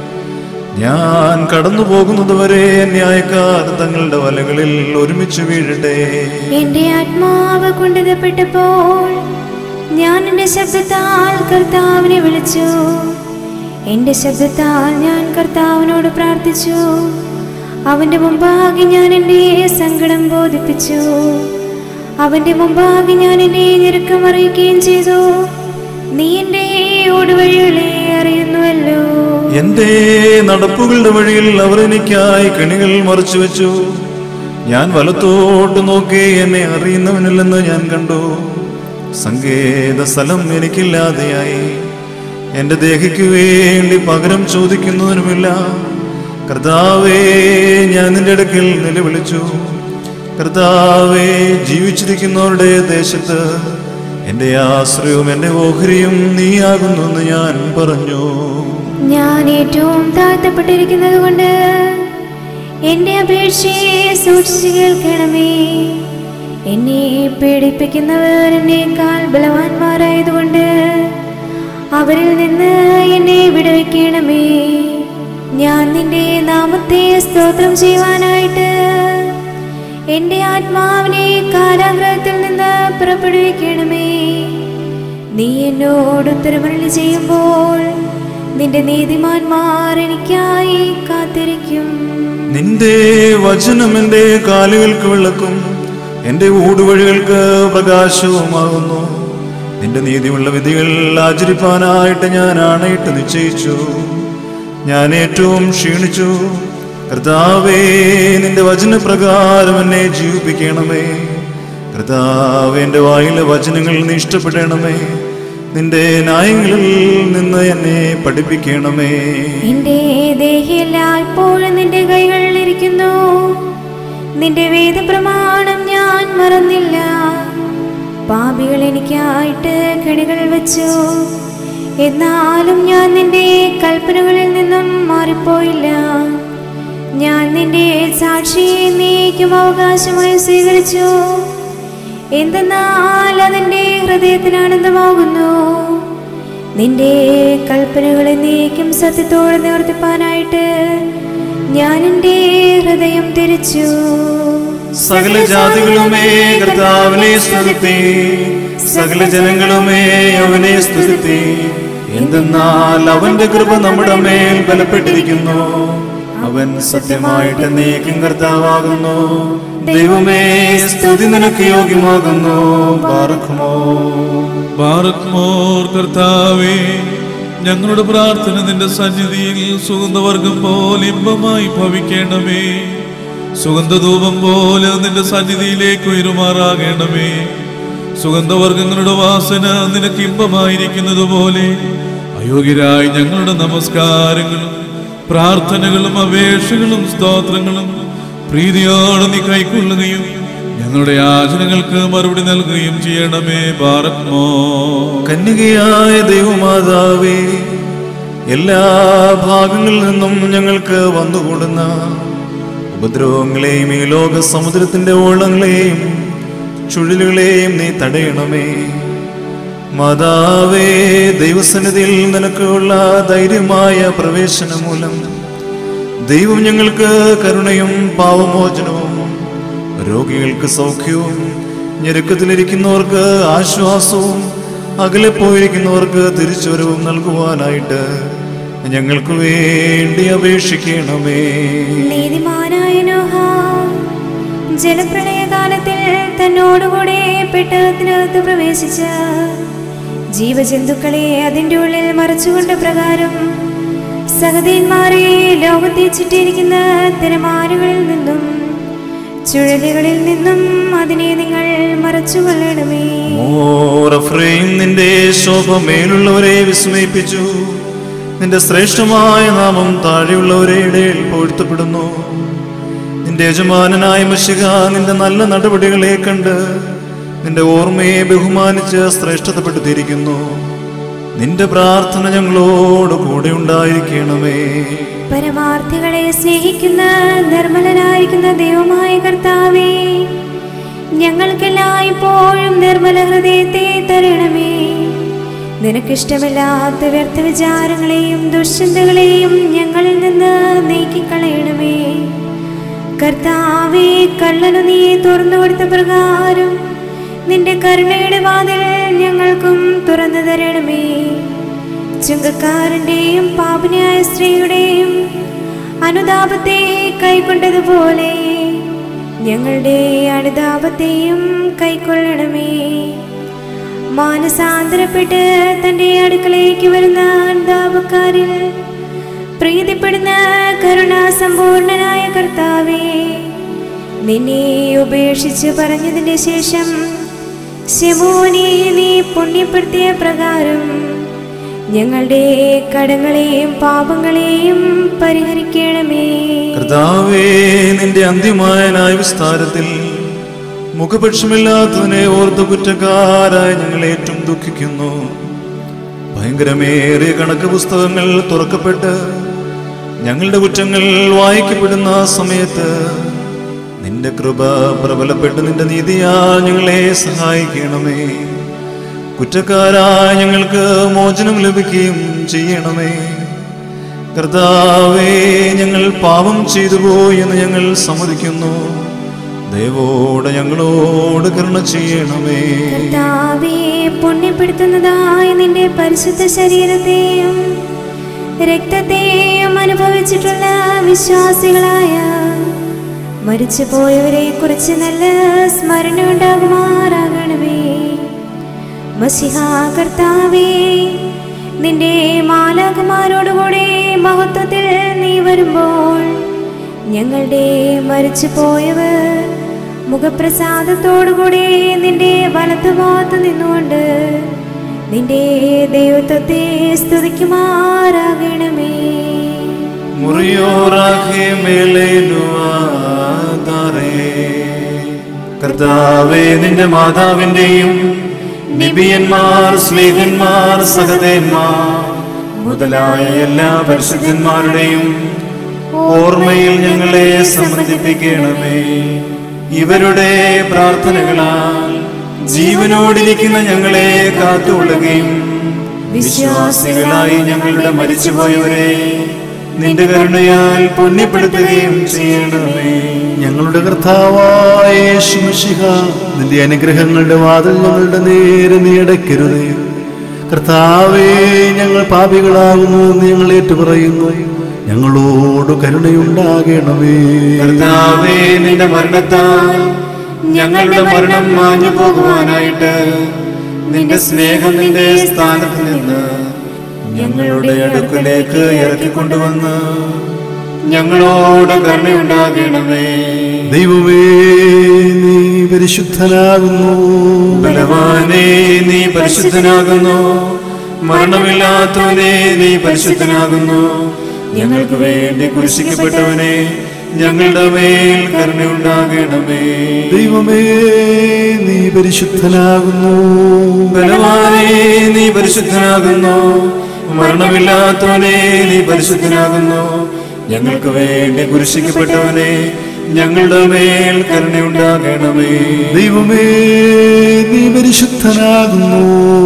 ഞാൻ കടന്നു പോകുന്നത് വരെ ന്യായക്കാർ തങ്ങളുടെ വലകളിൽ ഒരുമിച്ച് വീഴട്ടെ എന്റെ ആത്മാവ് കൊണ്ടിതപ്പെട്ടപ്പോൾ ഞാൻ എന്റെ ശബ്ദത്താൽ കർത്താവിനെ വിളിച്ചു എന്റെ ശബ്ദത്താൽ ഞാൻ കർത്താവിനോട് പ്രാർത്ഥിച്ചു അവന്റെ മുമ്പാകെ ഞാൻ എൻ്റെ സങ്കടം ബോധിപ്പിച്ചു അവന്റെ മുമ്പാകെ ഞാൻ എൻ്റെ ഞെരുക്കം അറിയിക്കുകയും ചെയ്തു നീ എൻ്റെ ഓടുവഴികളെ അറിയുന്നുവല്ലോ എന്റെ നടപ്പുകളുടെ വഴിയിൽ അവർ എനിക്കായി കണികൾ മറച്ചു വെച്ചു ഞാൻ വലത്തോട്ട് നോക്കി എന്നെ അറിയുന്നവനില്ലെന്ന് ഞാൻ കണ്ടു സങ്കേത സ്ഥലം എനിക്കില്ലാതെയായി എന്റെ ദേഹിക്ക് വേണ്ടി പകരം ചോദിക്കുന്നതിനുമില്ല കർത്താവേ ഞാൻ നിന്റെ അടുക്കൽ നിലവിളിച്ചു കർത്താവേ ജീവിച്ചിരിക്കുന്നവരുടെ ദേശത്ത് എന്റെ ആശ്രയവും എന്റെ ഓഹരിയും നീയാകുന്നു എന്ന് ഞാൻ പറഞ്ഞു ഞാൻ ഏറ്റവും താഴ്ത്തപ്പെട്ടിരിക്കുന്നത് കൊണ്ട് എന്റെ അപേക്ഷയെ സൂക്ഷിച്ചു കേൾക്കണമേ എന്നെ പീഡിപ്പിക്കുന്നവർ എന്നേക്കാൾ ബലവാന്മാരായതുകൊണ്ട് അവരിൽ നിന്ന് എന്നെ വിടുവിക്കണമേ ഞാൻ നിന്റെ നാമത്തെ സ്തോത്രം ചെയ്യുവാനായിട്ട് എന്റെ ആത്മാവിനെ കാരാഗ്രഹത്തിൽ നിന്ന് പുറപ്പെടുവിക്കണമേ നീ എന്നോട് ഉത്തരമരളി ചെയ്യുമ്പോൾ നിന്റെ നീതിമാന്മാർ എനിക്കായി കാത്തിരിക്കും നിന്റെ വചനം എന്റെ കാലുകൾക്ക് വിളക്കും എന്റെ ഊടുവഴികൾക്ക് പ്രകാശവുമാകുന്നു നിന്റെ നീതിയുള്ള വിധികൾ ആചരിപ്പാനായിട്ട് ഞാൻ ആണയിട്ട് നിശ്ചയിച്ചു ഞാൻ ഏറ്റവും ക്ഷീണിച്ചു കർത്താവേ നിന്റെ വചനപ്രകാരം എന്നെ ജീവിപ്പിക്കണമേ കർത്താവ് എൻ്റെ വായിലെ വചനങ്ങൾ നീ ഇഷ്ടപ്പെടണമേ നിന്റെ ന്യായങ്ങളിൽ നിന്ന് എന്നെ പഠിപ്പിക്കണമേ എന്റെ ദേഹിയെല്ലാം ഇപ്പോഴും നിന്റെ കൈകളിൽ ഇരിക്കുന്നു നിന്റെ വേദപ്രമാണം ഞാൻ മറന്നില്ല പാപികൾ എനിക്കായിട്ട് കെണികൾ വെച്ചു എന്നാലും ഞാൻ നിന്റെ കൽപ്പനകളിൽ നിന്നും മാറിപ്പോയില്ല ഞാൻ നിന്റെ സാക്ഷിയെ നീക്കും അവകാശമായി സ്വീകരിച്ചു എന്തെന്നാൽ അതെന്റെ ഹൃദയത്തിന് ആനന്ദമാകുന്നു നിന്റെ കൽപ്പനകളെ നീക്കും സത്യത്തോടെ നിവർത്തിപ്പാനായിട്ട് ഞാൻ എൻ്റെ ഹൃദയം തിരിച്ചു സകല ജാതികളുമേ കർത്താവിനെ സ്തുതി സകല ജനങ്ങളുമേ അവനെ സ്തുതി എന്തെന്നാൽ അവന്റെ കൃപ നമ്മുടെ മേൽ ബലപ്പെട്ടിരിക്കുന്നു അവൻ സത്യമായിട്ട് നീക്കും കർത്താവാകുന്നു ദൈവമേ സ്തുതി നിനക്ക് യോഗ്യമാകുന്നു പാർക്കുമോ ബാറക്മോർ കർത്താവേ ഞങ്ങളുടെ പ്രാർത്ഥന നിന്റെ സന്നിധിയിൽ സുഗന്ധവർഗം പോലെ ഇമ്പമായി ഭവിക്കണമേ സുഗന്ധധൂപം പോലെ നിന്റെ സന്നിധിയിലേക്ക് ഉയരുമാറാകണമേ സുഗന്ധവർഗങ്ങളുടെ വാസന നിനക്ക് ഇമ്പമായിരിക്കുന്നത് പോലെ അയോഗ്യരായി ഞങ്ങളുടെ നമസ്കാരങ്ങളും പ്രാർത്ഥനകളും അപേക്ഷകളും സ്തോത്രങ്ങളും പ്രീതിയോടെ നീ കൈക്കൊള്ളുകയും ഞങ്ങളുടെ യാചനകൾക്ക് മറുപടി നൽകുകയും ചെയ്യണമേ ബാറക്മോ കന്യകയായ ദൈവമാതാവേ എല്ലാ ഭാഗങ്ങളിൽ നിന്നും ഞങ്ങൾക്ക് വന്നുകൂടുന്ന ഉപദ്രവങ്ങളെയും ഈ ലോക സമുദ്രത്തിന്റെ ഓളങ്ങളെയും ചുഴലുകളെയും നീ തടയണമേ മാതാവേ ദൈവസന്നിധിയിൽ നിനക്കുള്ള ധൈര്യമായ പ്രവേശനം മൂലം ദൈവം ഞങ്ങൾക്ക് കരുണയും പാവമോചനവും രോഗികൾക്ക് സൗഖ്യവും ഞെരുക്കത്തിലിരിക്കുന്നവർക്ക് ആശ്വാസവും അകലെ പോയിരിക്കുന്നവർക്ക് തിരിച്ചുവരവും നൽകുവാനായിട്ട് ഞങ്ങൾക്ക് വേണ്ടി അപേക്ഷിക്കണമേ നീതിമാനായ നോഹ ജലപ്രളയകാലത്തിൽ തന്നോടുകൂടെ പെട്ടകത്തിനകത്ത് പ്രവേശിച്ച ജീവജന്തുക്കളെ അതിൻ്റെ ഉള്ളിൽ മറച്ചുകൊണ്ട പ്രകാരം സഹതന്മാരെ ലോകത്തെ ചുറ്റിയിരിക്കുന്ന തിരമാലകളിൽ നിന്നും ചുഴലികളിൽ നിന്നും അതിനെ നിങ്ങൾ മറച്ചുകൊള്ളണമേ ഓറഫ്രയും നിന്റെ ശോഭ മേലുള്ളവരെ വിസ്മയിപ്പിച്ചു നിന്റെ ശ്രേഷ്ഠമായ നാമം താഴെയുള്ളവരെ ഇടയിൽ പൊഴുത്തപ്പെടുന്നു നിന്റെ യജമാനനായ മഷിക നിന്റെ നല്ല നടപടികളെ കണ്ട് നിന്റെ ഓർമ്മയെ ബഹുമാനിച്ച് ശ്രേഷ്ഠതപ്പെടുത്തിയിരിക്കുന്നു നിന്റെ പ്രാർത്ഥന ഞങ്ങളോട് കൂടെ ഉണ്ടായിരിക്കണമേ പരമാർത്ഥികളെ സ്നേഹിക്കുന്ന നിർമ്മലനായിരിക്കുന്ന ദൈവമായ കർത്താവേ ഞങ്ങൾക്കെല്ലായ്പ്പോഴും നിർമ്മല ഹൃദയത്തെ തരണമേ നിനക്കിഷ്ടമില്ലാത്ത വ്യർത്ഥ വിചാരങ്ങളെയും ദുശ്ചിന്തകളെയും ഞങ്ങളിൽ നിന്ന് നീക്കിക്കളയണമേ കർത്താവേ കള്ളനു നീ തുറന്നു കൊടുത്ത പ്രകാരം നിന്റെ കരുണയുടെ വാതിൽ ഞങ്ങൾക്കും തുറന്നു തരണമേ ചുങ്കക്കാരന്റെയും പാപനിയായ സ്ത്രീയുടെയും അനുതാപത്തെ കൈക്കൊണ്ടതുപോലെ ഞങ്ങളുടെ അനുതാപത്തെയും കൈക്കൊള്ളണമേ മാനസാന്തരപ്പെട്ട് തന്റെ അടുക്കളയ്ക്ക് വരുന്ന അനുതാപക്കാരിൽ പ്രീതിപ്പെടുന്ന കരുണാസമ്പൂർണനായ കർത്താവേ നിന്നെ ഉപേക്ഷിച്ച് പറഞ്ഞതിന് ശേഷം ശമോനെ നീ പുണ്യപ്പെടുത്തിയ പ്രകാരം ഞങ്ങളുടെ കടങ്ങളെയും പാപങ്ങളെയും പരിഹരിക്കണമേ കർത്താവേ നിന്റെ അന്ത്യമായ ന്യായവിസ്താരത്തിൽ മുഖപക്ഷമില്ലാത്തതിനെ ഓർത്ത് കുറ്റക്കാരായ ഞങ്ങൾ ഏറ്റവും ദുഃഖിക്കുന്നു ഭയങ്കരമേറിയ കണക്ക് പുസ്തകങ്ങൾ തുറക്കപ്പെട്ട് ഞങ്ങളുടെ കുറ്റങ്ങൾ വായിക്കപ്പെടുന്ന ആ സമയത്ത് നിന്റെ കൃപ പ്രബലപ്പെട്ട് നിന്റെ നീതിയാ ഞങ്ങളെ സഹായിക്കണമേ കുറ്റക്കാരായ ഞങ്ങൾക്ക് മോചനം ലഭിക്കുകയും ചെയ്യണമേ കർത്താവേ ഞങ്ങൾ പാപം ചെയ്തു പോയി എന്ന് ഞങ്ങൾ സമ്മതിക്കുന്നു ദയവോടെ ഞങ്ങളോട് കരുണ ചെയ്യണമേ കർത്താവേ പുണ്യപ്പെടുത്തുന്നതായ നിന്റെ പരിശുദ്ധ ശരീരത്തെയും രക്തത്തെയും അനുഭവിച്ചിട്ടുള്ള വിശ്വാസികളായ മരിച്ചു പോയവരെ കുറിച്ച് നല്ല സ്മരണ ഉണ്ടാകുമാറാകണമേ മസിഹാ കർത്താവേ നിന്റെ മാലാകുമാരോടുകൂടെ മഹത്വത്തിൽ നീ വരുമ്പോൾ ഞങ്ങളുടെ മരിച്ചു പോയവർ മുഖപ്രസാദത്തോടുകൂടി നിന്റെ വലത്തുഭാഗത്ത് നിന്നുകൊണ്ട് നിന്റെ ദൈവത്വത്തെ സ്തുതിക്കുമാറാകണമേ മുറിയോറാകെ കർത്താവേ നിന്റെ മാതാവിന്റെയും നിബിയന്മാർ സ്ലേഹന്മാർ സഹദേന്മാർ മുതലായ എല്ലാ പരിശുദ്ധന്മാരുടെയും ഓർമ്മയിൽ ഞങ്ങളെ സംബന്ധിപ്പിക്കണമേ ഇവരുടെ പ്രാർത്ഥനകളാൽ ജീവനോടിരിക്കുന്ന ഞങ്ങളെ കാത്തുകൊള്ളുകയും വിശ്വാസികളായി ഞങ്ങളുടെ മരിച്ചുപോയവരെ നിന്റെ കരുണയാൽ പുണ്യപ്പെടുത്തുകയും ചെയ്യണമേ ഞങ്ങളുടെ കർത്താവായ യേശുമിശിഹ നിന്റെ അനുഗ്രഹങ്ങളുടെ വാതിൽ ഞങ്ങളുടെ നേരെ നീ അടയ്ക്കരുതേ കർത്താവേ ഞങ്ങൾ പാപികളാകുന്നു എന്ന് ഞങ്ങൾ ഏറ്റുപറയുന്നു ഞങ്ങളോട് കരുണയുണ്ടാകണമേ കർത്താവേ നിന്റെ മരണത്താൽ ഞങ്ങളുടെ മരണം മാഞ്ഞു പോകുവാനായിട്ട് നിന്റെ സ്നേഹം നിന്റെ സ്ഥാനത്ത് നിന്ന് ഞങ്ങളുടെ അടുക്കലേക്ക് ഇറക്കിക്കൊണ്ടുവന്ന് ഞങ്ങളോട് കരുണയുണ്ടാകണമേ ദൈവമേ നീ പരിശുദ്ധനാകുന്നു ബലവാനേ നീ പരിശുദ്ധനാകുന്നു മരണമില്ലാത്തവനെ നീ പരിശുദ്ധനാകുന്നു ഞങ്ങൾക്ക് വേണ്ടി കുരിശിക്കപ്പെട്ടവനെ ഞങ്ങളുടെ മേൽ കരുണയുണ്ടാകണമേ ദൈവമേ നീ പരിശുദ്ധനാകുന്നു ബലവാനേ നീ പരിശുദ്ധനാകുന്നു മരണമില്ലാത്തവനെ നീ പരിശുദ്ധനാകുന്നു ഞങ്ങൾക്ക് വേണ്ടി കുരിശിക്കപ്പെട്ടവനെ ഞങ്ങളുടെ മേൽ കരുണയുണ്ടാകണമേ ദൈവമേ നീ പരിശുദ്ധനാകുന്നു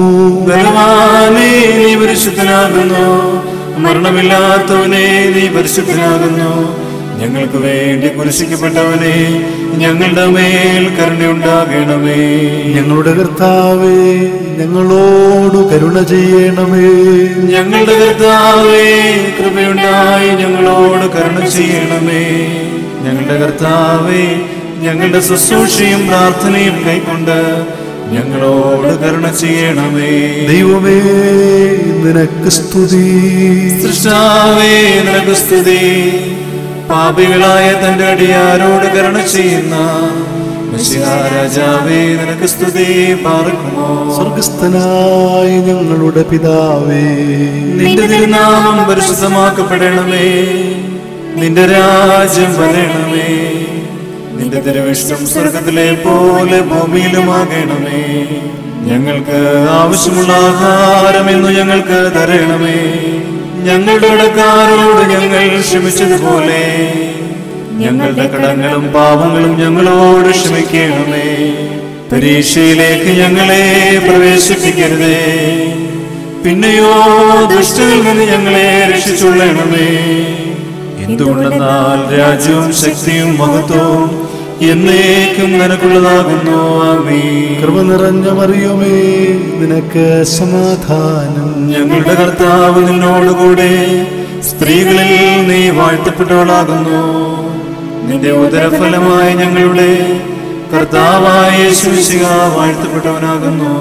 ബലവാനേ നീ പരിശുദ്ധനാകുന്നു മരണമില്ലാത്തവനെ നീ പരിശുദ്ധനാകുന്നു ഞങ്ങൾക്ക് വേണ്ടി കുരിശിക്കപ്പെട്ടവനെ ഞങ്ങളുടെ മേൽ കരുണയുണ്ടാകണമേ ഞങ്ങളുടെ കർത്താവേ ഞങ്ങളോട് കരുണ ചെയ്യണമേ ഞങ്ങളുടെ കർത്താവേ കൃപയുണ്ടായി ഞങ്ങളോട് കരുണ ചെയ്യണമേ ഞങ്ങളുടെ കർത്താവേ ഞങ്ങളുടെ ശുശ്രൂഷയും പ്രാർത്ഥനയും കൈക്കൊണ്ട് ഞങ്ങളോട് കരുണ ചെയ്യണമേ ദൈവമേ നിനക്ക് സ്തുതി സൃഷ്ടാവേ നിനക്ക് സ്തുതി പാപികളായ തന്റെ അടിയാരോട് കരുണ ചെയ്യുന്ന മിശിഹാ രാജാവേ നിനക്ക് സ്തുതി പാർക്കുമോ സ്വർഗസ്ഥനായ ഞങ്ങളുടെ പിതാവേ നിന്റെ തിരുനാമം പരിശുദ്ധമാക്കപ്പെടണമേ നിന്റെ രാജ്യം വരണമേ നിന്റെ തിരുവിഷ്ടം സ്വർഗത്തിലെ പോലെ ഭൂമിയിലുമാകണമേ ഞങ്ങൾക്ക് ആവശ്യമുള്ള ആഹാരം ഇന്ന് ഞങ്ങൾക്ക് തരണമേ ഞങ്ങളുടെ കടക്കാരോട് ഞങ്ങൾ ക്ഷമിച്ചതുപോലെ ഞങ്ങളുടെ കടങ്ങളും പാപങ്ങളും ഞങ്ങളോട് ക്ഷമിക്കണമേ പരീക്ഷയിലേക്ക് ഞങ്ങളെ പ്രവേശിപ്പിക്കരുതേ പിന്നെയോ ദുഷ്ടനിൽ നിന്ന് ഞങ്ങളെ രക്ഷിച്ചുകൊള്ളണമേ എന്തുകൊണ്ടെന്നാൽ രാജ്യവും ശക്തിയും മഹത്വവും എന്നേക്കും നിനക്കുള്ളതാകുന്നു ആമീ കൃപ നിറഞ്ഞ മറിയുമേ നിനക്ക് സമാധാനം ഞങ്ങളുടെ കർത്താവ് നിന്നോടുകൂടെ സ്ത്രീകളിൽ നീ വാഴ്ത്തപ്പെട്ടവളാകുന്നു നിന്റെ ഉദരഫലമായി ഞങ്ങളുടെ കർത്താവായ യേശുമിശിഹ വാഴ്ത്തപ്പെട്ടവനാകുന്നു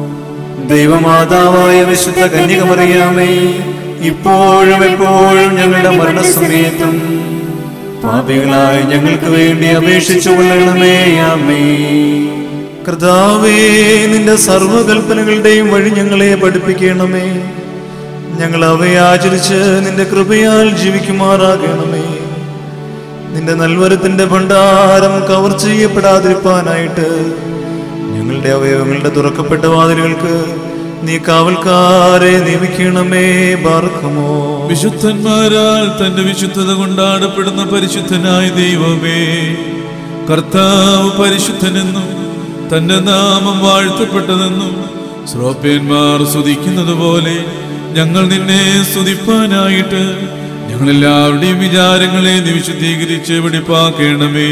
ദൈവമാതാവായ വിശുദ്ധ കന്യകമറിയാമേ ഇപ്പോഴും എപ്പോഴും ഞങ്ങളുടെ മരണസമയത്തും പാപികളായി ഞങ്ങൾക്ക് വേണ്ടി അപേക്ഷിച്ചു കൊള്ളണമേ ആമേ കർത്താവേ നിന്റെ സർവകൽപ്പനകളുടെയും വഴി ഞങ്ങളെ പഠിപ്പിക്കണമേ ഞങ്ങൾ അവയെ ആചരിച്ച് നിന്റെ കൃപയാൽ ജീവിക്കുമാറാകണമേ നിന്റെ നൽവരത്തിന്റെ ഭണ്ഡാരം കവർ ചെയ്യപ്പെടാതിരിപ്പാനായിട്ട് ഞങ്ങളുടെ അവയവങ്ങളുടെ തുറക്കപ്പെട്ട വാതിലുകൾക്ക് നീ കാവൽക്കാരെ നിയമിക്കണമേ ബാർക്കുമോ വിശുദ്ധന്മാരാൽ തന്റെ വിശുദ്ധത കൊണ്ടാടപ്പെടുന്ന പരിശുദ്ധനായ ദൈവമേ കർത്താവ് പരിശുദ്ധനെന്നും തന്റെ നാമം വാഴ്ത്തപ്പെട്ടതെന്നും ശ്രോപ്യന്മാർ സ്തുതിക്കുന്നത് പോലെ ഞങ്ങൾ നിന്നെ സ്തുതിപ്പാനായിട്ട് ഞങ്ങളെല്ലാവരുടെയും വിചാരങ്ങളെ നീ വിശുദ്ധീകരിച്ച് വെടിപ്പാക്കണമേ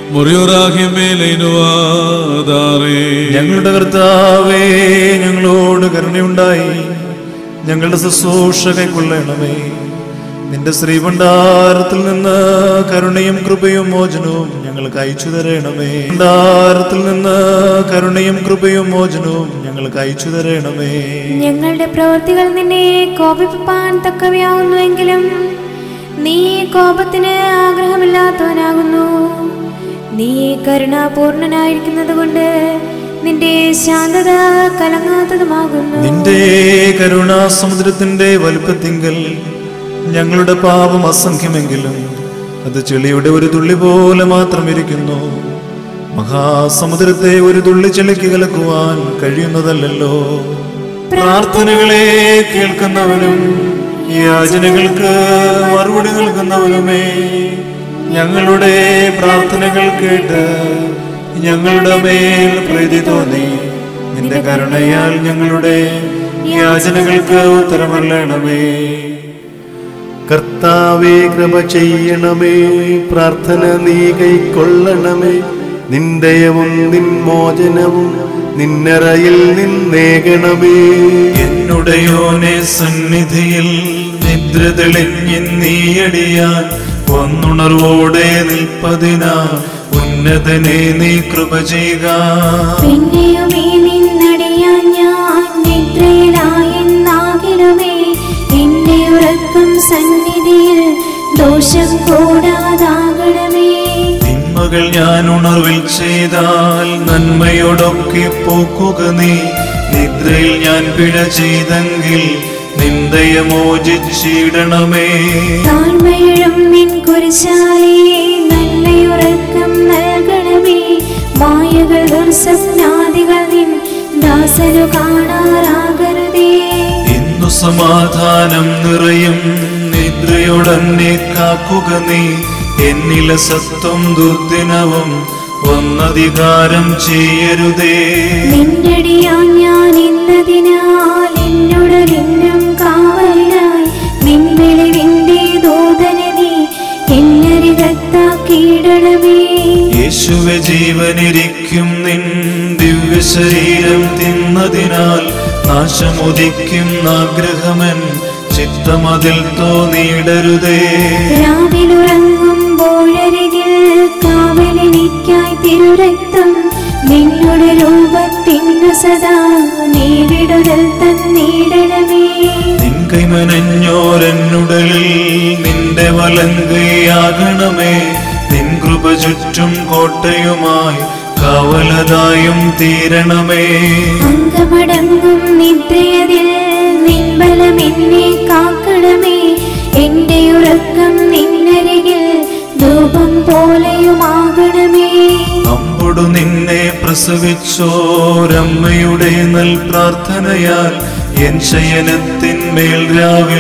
മുറിയോറാഹിമേലൈനുവാദാറേ ഞങ്ങളുടെ കർത്താവേ ഞങ്ങളോട് കരുണയുണ്ടായി ഞങ്ങളുടെ ശുശ്രൂഷ കൈക്കൊള്ളണമേ നിന്റെ ശ്രീഭണ്ഡാരത്തിൽ നിന്ന് കരുണയും കൃപയും മോചനവും ഞങ്ങൾക്ക് അയച്ചു തരണമേ ഭണ്ഡാരത്തിൽ നിന്ന് കരുണയും കൃപയും മോചനവും ഞങ്ങൾക്ക് അയച്ചു തരണമേ ഞങ്ങളുടെ പ്രവൃത്തികൾ നിന്നെ കോപിപ്പാൻ തക്കവയാവുന്നുവെങ്കിലും നീ കോപത്തിന് ആഗ്രഹമില്ലാത്തവനാകുന്നു നീ കരുണാപൂർണനായിരിക്കുന്നത് കൊണ്ട് നിന്റെ ശാന്തത കലങ്ങാത്തതുമാകുന്നു നിന്റെ കരുണാസമുദ്രത്തിന്റെ വലുപ്പത്തിങ്കൽ ഞങ്ങളുടെ പാപം അസംഖ്യമെങ്കിലും അത് ചെളിയുടെ ഒരു തുള്ളി പോലെ മാത്രം ഇരിക്കുന്നു മഹാസമുദ്രത്തെ ഒരു തുള്ളി ചെളിക്ക് കലക്കുവാൻ കഴിയുന്നതല്ലല്ലോ പ്രാർത്ഥനകളെ കേൾക്കുന്നവനും യാചനകൾക്ക് മറുപടി നൽകുന്നവനുമേ ഞങ്ങളുടെ പ്രാർത്ഥനകൾ കേട്ട് ഞങ്ങളുടെ മേൽ പ്രീതി തോന്നി നിന്റെ കരുണയാൽ ഞങ്ങളുടെ യാചനകൾക്ക് ഉത്തരമല്ലണമേ കർത്താവേ കൃപ ചെയ്യണമേ പ്രാർത്ഥന നീ കൈക്കൊള്ളണമേ നിന്ദയവും നിൻ മോചനവും നിന്നറയിൽ നിന്നേകണമേ എന്നുടയോനെ സന്നിധിയിൽ നിദ്ര തെളിഞ്ഞെന്നീയടിയാൻ ഒന്നുണർവോടെ നിൽപ്പതിനാ ഉന്നതനെ നീ കൃപ ചെയ്യുക പിന്നെയുമേ നിന്നടിയാൻ ഞാൻ നിദ്രയിലായെന്നാകിലുമേ എന്റെ ഉറക്കം സന്നിധിയിൽ ദോഷം കൂടാതാകണമേ തിന്മകൾ ഞാൻ ഉണർവിൽ ചെയ്താൽ നന്മയോടൊക്കെ പോക്കുക നീ നിദ്രയിൽ ഞാൻ പിഴ ചെയ്തെങ്കിൽ നിന്ദയെ മോചിച്ചിടണമേ താഴ്മയിഴും നിൻ കുരിശാലേ നല്ലയുറക്കം നൽകണമേ മായകൾ ദുർസ്വപ്നാദികൾ നിൻ ദാസനു കാണാറാകരുതേ ഇന്നു സമാധാനം നിറയും നിദ്രയോടന്നെ കാക്കുക നീ എന്നിലെ സത്വം ദുർദിനവും ഒന്നധികാരം ചെയ്യരുതേ നിന്നടിയാൻ ഞാൻ ഇന്നതിനാൽ എന്നോട് നിന്നും കാവലായി നിന്നിലെ നിന്റെ ദൂതനെ നീ എന്നരികത്താക്കിയിടണമേ യേശുവെ ജീവനിരിക്കും നിൻ ദിവ്യ ശരീരം തിന്നതിനാൽ നാശമുദിക്കും ആഗ്രഹമൻ ചിത്തമതിൽ തോന്നിയിടരുതേ രാവിലുറങ്ങുമ്പോഴരികിൽ കാവലിനിക്കായി തിരുരക്തം നിന്നുടെ രൂപത്തിനു സദാ നീ വിടുതൽ തന്നിടണമേ നിൻ കൈമനഞ്ഞോരെന്നുടലിൽ നിന്റെ വലങ്കയാകണമേ നിൻ കൃപ ചുറ്റും കോട്ടയുമായി കാവലതായും തീരണമേ അങ്കമടങ്ങും നിദ്രയതിൽ നിൻബലം എന്നെ കാക്കണമേ എന്റെ ഉറക്കം നിന്നരികിൽ ധൂപം പോലെയുമാകണമേ അമ്പൊടു നിന്നെ പ്രസവിച്ചോരമ്മയുടെ നൽ പ്രാർത്ഥനയാൽ എൻ ശയനത്തിന്മേൽ രാവിൽ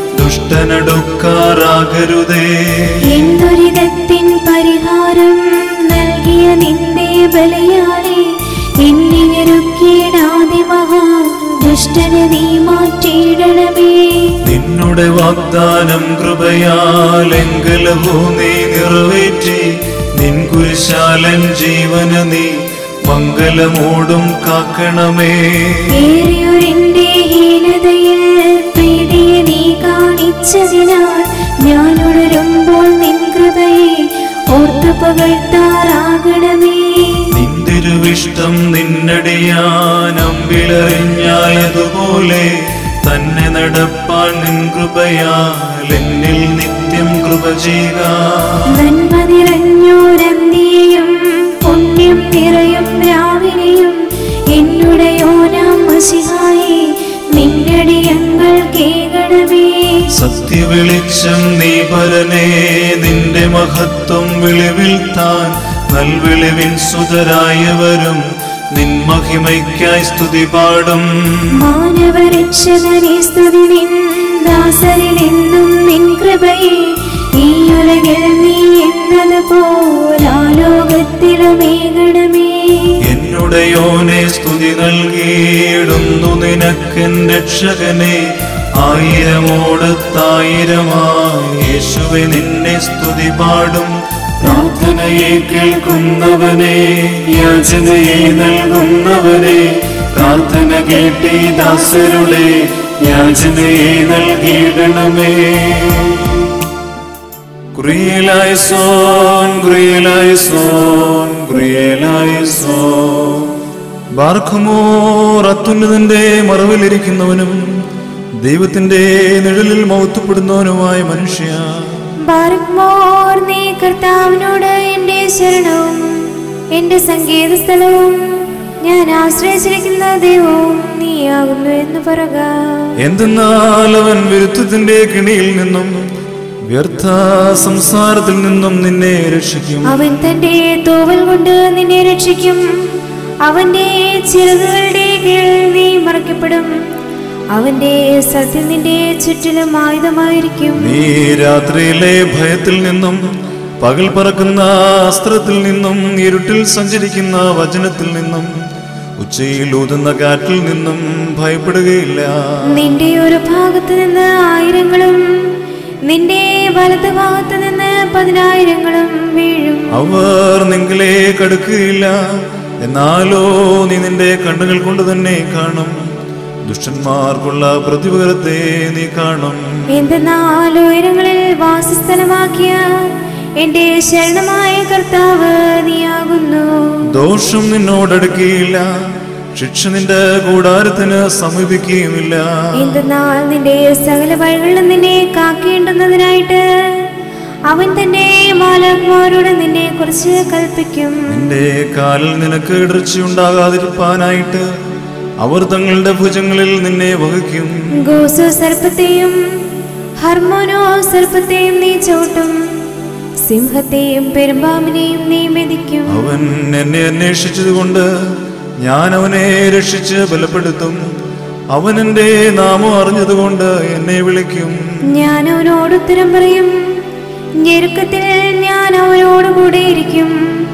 ദുഷ്ടനടുക്കാറാകരുതേ എന്തൊരിതത്തിൻ പരിഹാരം നൽകിയ നിന്റെ ബലിയാളെ എന്നെ ഞെരുക്കിയിടാതെ മഹാ ദുഷ്ടനെ നീ മാറ്റിയിടണമേ നിന്നുടെ വാഗ്ദാനം കൃപയാൽ എങ്കലവോ നീ നിറവേറ്റി നിൻ കുരിശാലൻ ജീവന നീ മംഗലമോടും കാക്കണമേ ഏറിയൊരെന്റെ ഹീനതയിൽ പ്രീതിയെ നീ കാണിച്ചതിനാൽ ഞാൻ ഉണരുമ്പോൾ നിൻ കൃപയെ ഓർത്തു പകഴ്ത്താറാകണമേ നിന്തിരുവിഷ്ടം നിന്നടിയാനം വിളറിഞ്ഞാൽ അതുപോലെ തന്നെ നടപ്പാൻ നിൻ കൃപയാൽ എന്നിൽ നിത്യം കൃപ ചെയ്യുക നന്മ നിറഞ്ഞോരന്തിയെയും പുണ്യം നിറയും രാവിലെയും എന്നുടയോനാം മസിഹായി നിന്നടിയങ്ങൾ കേകണമേ സത്യവെളിച്ചം നീ പരനേ നിന്റെ മഹത്വം വെളിവിൽ താൻ നൽവെളിവിൻ സുതരായവരും നിൻ മഹിമയ്ക്കായി സ്തുതി പാടും മാനവരക്ഷകനെ സ്തുതി നിൻ ദാസരിൽ എന്നും നിൻ കൃപയെ ഈ ഉലകിൽ നീ എന്നത് പോലാലോകത്തിലുമേകണമേ എന്നുടയോനെ സ്തുതി നൽകിയിടുന്നു നിനക്കൻ രക്ഷകനെ ആയിരമോടത്തായിരമായി യേശുവെ നിന്നെ സ്തുതി പാടും പ്രാർത്ഥനയെ കേൾക്കുന്നവനെ യാചനയെ നൽകുന്നവനെ പ്രാർത്ഥന കേട്ടി ദാസരുടെ യാചനയെ നൽകിയിടണമേ Grielai son, Grielai son, Grielai son. ബാർഖമോർ അത്യുന്നതന്റെ മറവിലിരിക്കുന്നവനും ദൈവത്തിന്റെ നിഴലിൽ മൗത്തപ്പെടുന്നവനുമായ മനുഷ്യ ബാരക്മോർ നീ കർത്താവിനോട് എൻ്റെ ശരണവും എൻ്റെ സങ്കേത സ്ഥലവും ഞാൻ ആശ്രയിച്ചിരിക്കുന്ന ദൈവവും നീയാകുന്നു എന്ന് പറക എന്തെന്നാൽ അവൻ വിരുദ്ധത്തിന്റെ കിണിയിൽ നിന്നും വ്യർത്ഥ സംസാരത്തിൽ നിന്നും നിന്നെ രക്ഷിക്കും അവൻ തന്റെ തോവൽ കൊണ്ട് നിന്നെ രക്ഷിക്കും അവന്റെ ചിറകുകളുടെ കീഴിൽ നീ മറയ്ക്കപ്പെടും അവന്റെ സത്യം നിന്റെ ചുറ്റിലും ആയുധമായിരിക്കും നീ രാത്രിയിലെ ഭയത്തിൽ നിന്നും പകൽ പറക്കുന്ന അസ്ത്രത്തിൽ നിന്നും ഇരുട്ടിൽ സഞ്ചരിക്കുന്ന വചനത്തിൽ നിന്നും ഉച്ചയിൽ ഊതുന്ന കാറ്റിൽ നിന്നും ഭയപ്പെടുകയില്ല നിന്റെ ഒരു ഭാഗത്ത് നിന്ന് ആയിരങ്ങളും നിന്റെ വലത് ഭാഗത്ത് നിന്ന് പതിനായിരങ്ങളും വീഴും അവർ നിങ്ങളിലേക്ക് അടുക്കുകയില്ല എന്നാലോ നീ നിന്റെ കണ്ണുകൾ കൊണ്ട് തന്നെ കാണും ദുഷ്ടന്മാർക്കുള്ള പ്രതിപകരത്തെ നീ കാണും എന്തെന്നാൽ ഉയരങ്ങളിൽ വാസസ്ഥലമാക്കിയ എന്റെ ശരണമായ കർത്താവ് നീയാകുന്നു ദോഷം നിന്നോടടുക്കുകയില്ല ശിക്ഷ നിന്റെ കൂടാരത്തിന് സമീപിക്കുകയുമില്ല എന്തെന്നാൽ നിന്റെ സകല വഴികളിലും നിന്നെ കാക്കേണ്ടുന്നതിനായിട്ട് അവൻ തന്റെ മാലാത്മാരോട് നിന്നെ കുറിച്ച് കൽപ്പിക്കും നിന്റെ കാലിൽ നിനക്ക് ഇടർച്ചയുണ്ടാകാതിരിപ്പാനായിട്ട് അവർ തങ്ങളുടെ ഭുജങ്ങളിൽ നിന്നെ വഹിക്കും ഗോസു സർപ്പത്തെയും ഹർമോനോ സർപ്പത്തെയും നീ ചവിട്ടും സിംഹത്തെയും പെരുമ്പാമ്പിനെയും നീ മെതിക്കും അവൻ എന്നെ അന്വേഷിച്ചതുകൊണ്ട് ഞാൻ അവനെ രക്ഷിച്ച് ബലപ്പെടുത്തും അവൻ എൻ്റെ നാമം അറിഞ്ഞതുകൊണ്ട് എന്നെ വിളിക്കും ഞാൻ അവനോട് ഉത്തരം പറയും ഞെരുക്കത്തിൽ ഞാൻ അവനോട് കൂടെ ഇരിക്കും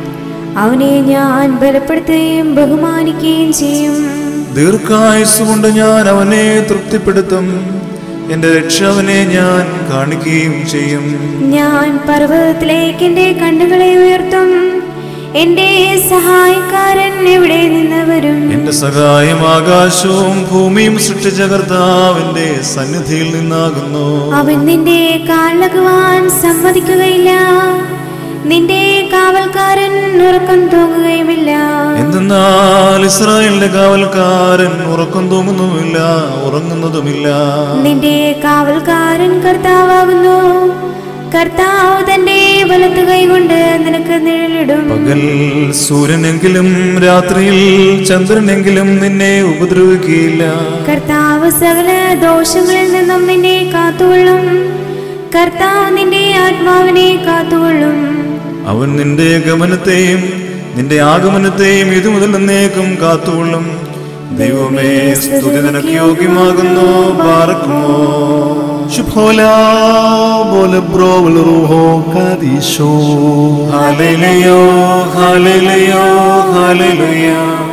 അവനെ ഞാൻ ബലപ്പെടുത്തുകയും ബഹുമാനിക്കുകയും ചെയ്യും ദീർഘായുസ് കൊണ്ട് ഞാൻ അവനെ തൃപ്തിപ്പെടുത്തും എൻ്റെ രക്ഷ അവനെ ഞാൻ കാണിക്കുകയും ചെയ്യും ഞാൻ പർവ്വതത്തിലേക്ക് എൻ്റെ കണ്ണുകളെ ഉയർത്തും എൻ്റെ സഹായക്കാരൻ എവിടെ നിന്ന് വരും എന്റെ സഹായം ആകാശവും ഭൂമിയും സൃഷ്ടിച്ച കർത്താവിന്റെ സന്നിധിയിൽ നിന്നാകുന്നു അവൻ നിന്റെ കാലിളകുവാൻ സമ്മതിക്കുകയില്ല നിന്റെ കാവൽക്കാരൻ ഉറക്കം തൂങ്ങുകയുമില്ല എന്തെന്നാൽ ഇസ്രായേലിന്റെ കാവൽക്കാരൻ ഉറക്കം തൂങ്ങുന്നുമില്ല ഉറങ്ങുന്നതുമില്ല നിന്റെ കാവൽക്കാരൻ കർത്താവാകുന്നു കർത്താവ് തന്റെ വലത്ത് കൈകൊണ്ട് നിനക്ക് നിഴലിടും പകൽ സൂര്യനെങ്കിലും രാത്രിയിൽ ചന്ദ്രനെങ്കിലും നിന്നെ ഉപദ്രവിക്കുകയില്ല കർത്താവ് സകല ദോഷങ്ങളിൽ നിന്നും നിന്നെ കാത്തുകൊള്ളും കർത്താവ് നിന്റെ ആത്മാവിനെ കാത്തുകൊള്ളും അവൻ നിന്റെ ഗമനത്തെയും നിന്റെ ആഗമനത്തെയും ഇതു മുതൽ നിന്നേക്കും കാത്തുകൊള്ളും ദൈവമേ സ്തുതി നിനക്ക് യോഗ്യമാകുന്നു പാർക്കുമോ ശുഭോലാ പോലെ ബ്രോവൽ റൂഹോ കാദീശോ ഹല്ലേലൂയോ ഹല്ലേലൂയോ ഹല്ലേലൂയ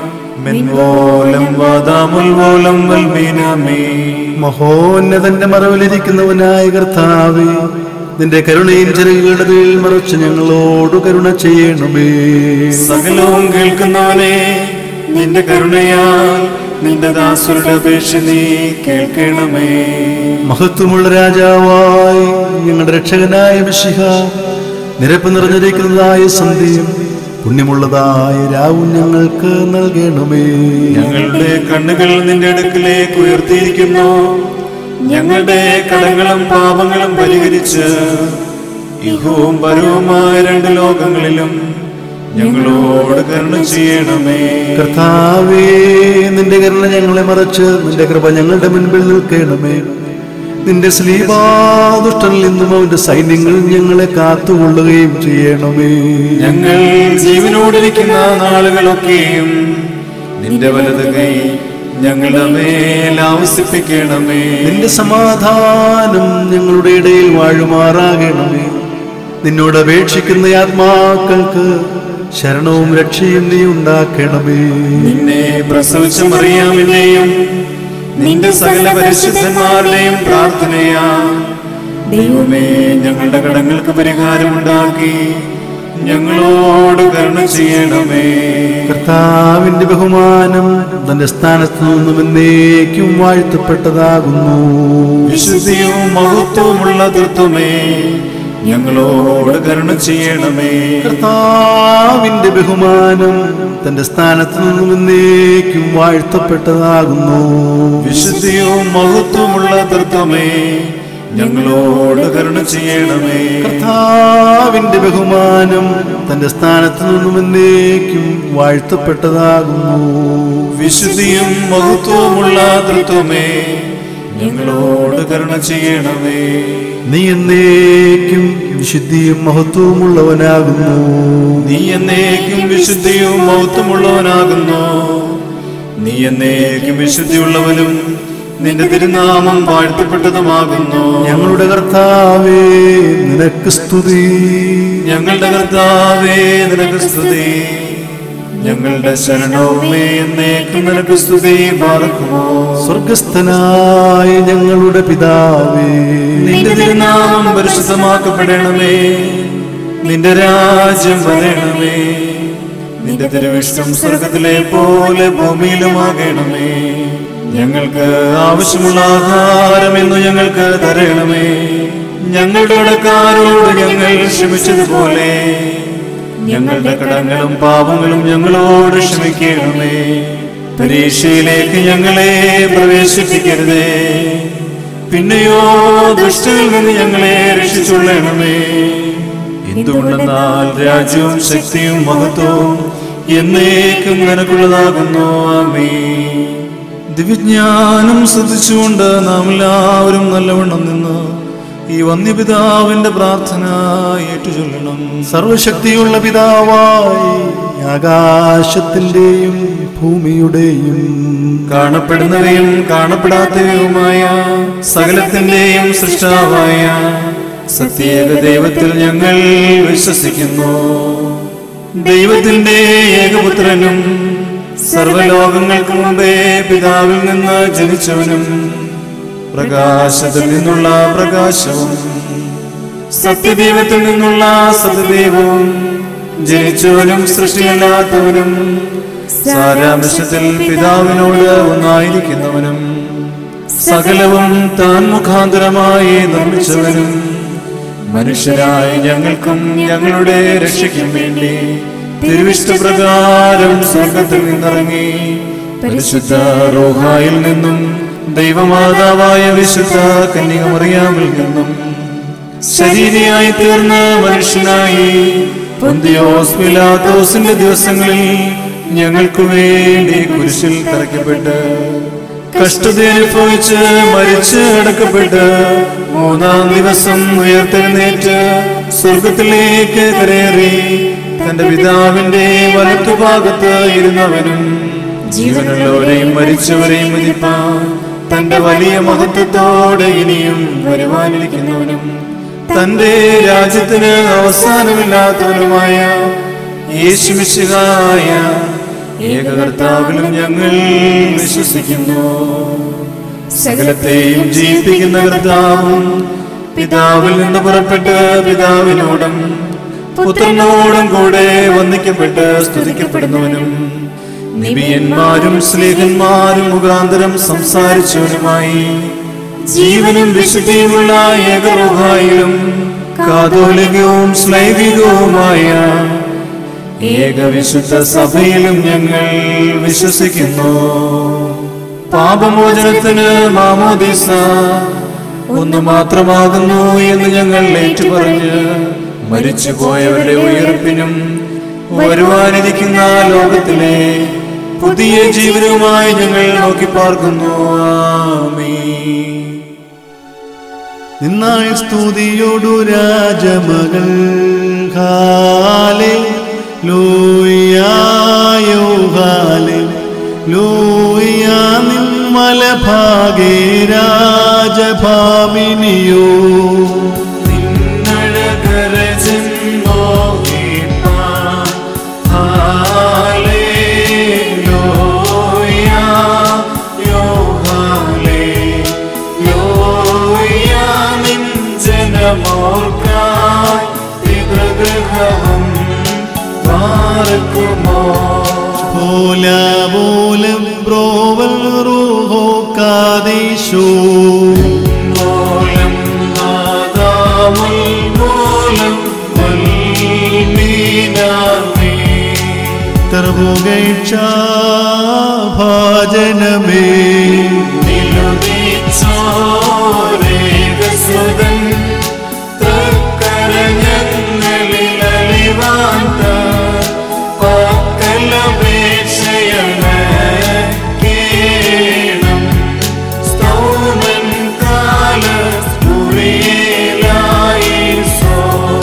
മെൻവോലം വാദാമുൽവോലം വൽമീനമേ മഹോന്നതന്റെ മറവിലിരിക്കുന്നവനായ കർത്താവേ നിന്റെ കരുണയും ചെറുകളുടെ കീഴിൽ മറച്ച് ഞങ്ങളോട് കരുണ ചെയ്യണമേ സകലവും കേൾക്കുന്നവനെ നിന്റെ കരുണയാൽ നിന്റെ ദാസരുടെ അപേക്ഷ നീ കേൾക്കണമേ മഹത്വമുള്ള രാജാവായി ഞങ്ങളുടെ രക്ഷകനായ വിശിഹ നിരപ്പ് നിറഞ്ഞിരിക്കുന്നതായ സന്ധ്യയും പുണ്യമുള്ളതായ രാവും ഞങ്ങൾക്ക് നൽകണമേ ഞങ്ങളുടെ കണ്ണുകൾ നിന്റെ അടുക്കിലേക്ക് ഉയർത്തിയിരിക്കുന്നു ഞങ്ങളുടെ കടങ്ങളും പാപങ്ങളും പരിഹരിച്ച് ഇഹവും പരവുമായ രണ്ട് ലോകങ്ങളിലും ഞങ്ങളോട് കരുണ ചെയ്യണമേ കർത്താവേ നിന്റെ കരുണ ഞങ്ങളെ മറച്ച് നിന്റെ കൃപ ഞങ്ങളുടെ മുൻപിൽ നിൽക്കണമേ നിന്റെ സ്ലീപാദുഷ്ടനിൽ നിന്നും അവന്റെ സൈന്യങ്ങൾ ഞങ്ങളെ കാത്തുകൊള്ളുകയും ചെയ്യണമേ ഞങ്ങൾ ജീവനോടിരിക്കുന്ന നാളുകളൊക്കെയും നിന്റെ വലത് കൈ ഞങ്ങളുടെ മേൽ ആവസിപ്പിക്കണമേ നിന്റെ സമാധാനം ഞങ്ങളുടെ ഇടയിൽ വാഴുമാറാകണമേ നിന്നോട് അപേക്ഷിക്കുന്ന ആത്മാക്കൾക്ക് ശരണവും രക്ഷയും നീ ഉണ്ടാക്കണമേ നിന്നെ പ്രസവിച്ച മറിയാമിനെയും നിന്റെ സകല പരിശുദ്ധന്മാരുടെയും പ്രാർത്ഥനയാ ദൈവമേ ഞങ്ങളുടെ കടങ്ങൾക്ക് പരിഹാരമുണ്ടാക്കി ഞങ്ങളോട് കരുണ ചെയ്യണമേ കർത്താവിന്റെ ബഹുമാനം തന്റെ സ്ഥാനത്ത് നിന്നും എന്നേക്കും വാഴ്ത്തപ്പെട്ടതാകുന്നു വിശുദ്ധിയും മഹത്വമുള്ള തൃത്വമേ ഞങ്ങളോട് കരുണ ചെയ്യണമേ കർത്താവിന്റെ ബഹുമാനം തന്റെ സ്ഥാനത്ത് നിന്നും എന്നേക്കും വാഴ്ത്തപ്പെട്ടതാകുന്നു വിശുദ്ധിയും മഹത്വമുള്ള തൃത്വമേ ഞങ്ങളോട് കരുണ ചെയ്യണമേ കർത്താവിന്റെ ബഹുമാനം തന്റെ സ്ഥാനത്ത് നിന്നും എന്നേക്കും വാഴ്ത്തപ്പെട്ടതാകുന്നു വിശുദ്ധിയും മഹത്വമുള്ള തൃത്വമേ ഞങ്ങളോട് കരുണ ചെയ്യണമേ നീ എന്നേക്കും വിശുദ്ധിയും മഹത്വമുള്ളവനാകുന്നു നീ എന്നേക്കും വിശുദ്ധിയും മൗത്വമുള്ളവനാകുന്നു നീ എന്നേക്കും വിശുദ്ധിയുള്ളവനും നിന്റെ തിരുനാമം വാഴ്ത്തപ്പെട്ടതുമാകുന്നു ഞങ്ങളുടെ കർത്താവേ നിനക്ക് സ്തുതി ഞങ്ങളുടെ കർത്താവേ നിനക്ക് സ്തുതി ഞങ്ങളുടെ ശരണവുമേ എന്നേക്കും നിനക്ക് സ്തുതി പാർക്കുമോ സ്വർഗസ്ഥനായ ഞങ്ങളുടെ പിതാവേ നിന്റെ തിരുനാമം പരിശുദ്ധമാക്കപ്പെടണമേ നിന്റെ രാജ്യം വരണമേ നിന്റെ തിരുവിഷ്ടം സ്വർഗത്തിലെ പോലെ ഭൂമിയിലുമാകണമേ ഞങ്ങൾക്ക് ആവശ്യമുള്ള ആഹാരം എന്ന് ഞങ്ങൾക്ക് തരണമേ ഞങ്ങളുടെ കടക്കാരോട് ഞങ്ങൾ ക്ഷമിച്ചതുപോലെ ഞങ്ങളുടെ കടങ്ങളും പാപങ്ങളും ഞങ്ങളോട് ക്ഷമിക്കണമേ പരീക്ഷയിലേക്ക് ഞങ്ങളെ പ്രവേശിപ്പിക്കരുതേ പിന്നെയോ ദുഷ്ടനിൽ നിന്ന് ഞങ്ങളെ രക്ഷിച്ചുകൊള്ളണമേ എന്തുകൊണ്ടെന്നാൽ രാജ്യവും ശക്തിയും മഹത്വവും എന്നേക്കും നിനക്കുള്ളതാകുന്നു ആമേ ദിവ്യജ്ഞാനം ശ്രദ്ധിച്ചുകൊണ്ട് നാം എല്ലാവരും നല്ലവണ്ണം നിന്ന് ഈ വന്യപിതാവിന്റെ പ്രാർത്ഥന ഏറ്റുചൊല്ലണം സർവശക്തിയുള്ള പിതാവായി ആകാശത്തിന്റെയും ഭൂമിയുടെയും കാണപ്പെടുന്നവയും കാണപ്പെടാത്തവയുമായ സകലത്തിന്റെയും സൃഷ്ടാവായ സത്യേക ദൈവത്തിൽ ഞങ്ങൾ വിശ്വസിക്കുന്നു ദൈവത്തിന്റെ ഏകപുത്രനും സർവലോകങ്ങൾക്ക് മുമ്പേ പിതാവിൽ നിന്ന് ജനിച്ചവനും പ്രകാശത്തിൽ നിന്നുള്ള പ്രകാശവും സത്യദൈവത്തിൽ നിന്നുള്ള സത്യദൈവവും ജനിച്ചവനും സൃഷ്ടിയല്ലാത്തവനും സാരാംശത്തിൽ പിതാവിനോട് ഒന്നായിരിക്കുന്നവനും സകലവും താൻ മുഖാന്തരമായി നിർമ്മിച്ചവനും മനുഷ്യരായ ഞങ്ങൾക്കും ഞങ്ങളുടെ രക്ഷയ്ക്കും വേണ്ടി തിരുവിഷ്ടപ്രകാരം സ്വർഗത്തിൽ നിന്നിറങ്ങി പരിശുദ്ധ റോഹായിൽ നിന്നും ദൈവമാതാവായ വിശുദ്ധ കന്യകമറിയാമിൽ നിന്നും ശരീരയായി തീർന്ന മനുഷ്യനായി പൊന്തിയോസ് പിലാത്തോസിന്റെ ദിവസങ്ങളിൽ ഞങ്ങൾക്ക് വേണ്ടി കുരിശിൽ തറയ്ക്കപ്പെട്ട് കഷ്ടത അനുഭവിച്ച് മരിച്ച് അടക്കപ്പെട്ട് മൂന്നാം ദിവസം ഉയർത്തെഴുന്നേറ്റ് സ്വർഗത്തിലേക്ക് കരേറി തന്റെ പിതാവിന്റെ വലത്തുഭാഗത്ത് ഇരുന്നവനും ജീവനുള്ളവരെയും മരിച്ചവരെയും മതിപ്പാൻ തന്റെ വലിയ മഹത്വത്തോടെ ഇനിയും വരുവാനിരിക്കുന്നവനും തന്റെ രാജ്യത്തിന് അവസാനമില്ലാത്തവനുമായ യേശുമിശിഹായ ഏകകർത്താവിലും ഞങ്ങൾ വിശ്വസിക്കുന്നു സകലത്തെയും ജീവിപ്പിക്കുന്ന കർത്താവും പിതാവിൽ നിന്ന് പുറപ്പെട്ട് പിതാവിനോടും പുത്രനോടും കൂടെ വന്ദിക്കപ്പെട്ട് സ്തുതിക്കപ്പെടുന്നവനും നിബിയന്മാരും സ്ലേഹന്മാരും മുഖാന്തരം സംസാരിച്ചവനുമായി ജീവനും വിശുദ്ധിയുമുള്ള ഏകറുഹായിലും കാതോലികവും ശ്ലൈവികവുമായ ഏകവിശുദ്ധ സഭയിലും ഞങ്ങൾ വിശ്വസിക്കുന്നു പാപമോചനത്തിന് മാമോദിസ ഒന്ന് മാത്രമാകുന്നു എന്ന് ഞങ്ങൾ ഏറ്റുപറഞ്ഞ് മരിച്ചുപോയവരുടെ ഉയർപ്പിനും വരുവാനിരിക്കുന്ന ലോകത്തിലെ പുതിയ ജീവനുമായി ഞങ്ങൾ നോക്കി പാർക്കുന്നു ആമീൻ നിന്നായി സ്തുതിയോടു രാജമകൾ ഹാലേ ലൂയായോ ഹാലേ ലൂയ നിന്മല ഭാഗേ രാജഭാമിനിയോ പോലപോലം ബ്രോവൽ റൂഹോ കാദേശോ മൂലം നാദാമുൽ മൂലം വൽമീനാമേ തർവുകേക്ഷ ഭാജനമേ നിലുദിച്ചോരേക ദൈവസുതൻ തൃക്കരഞ്ഞങ്ങളിൽ അലിവാന്ത പക്കലപേക്ഷയാണ് കേണം സ്തോമൻ കാല മുറിയേലായി സോ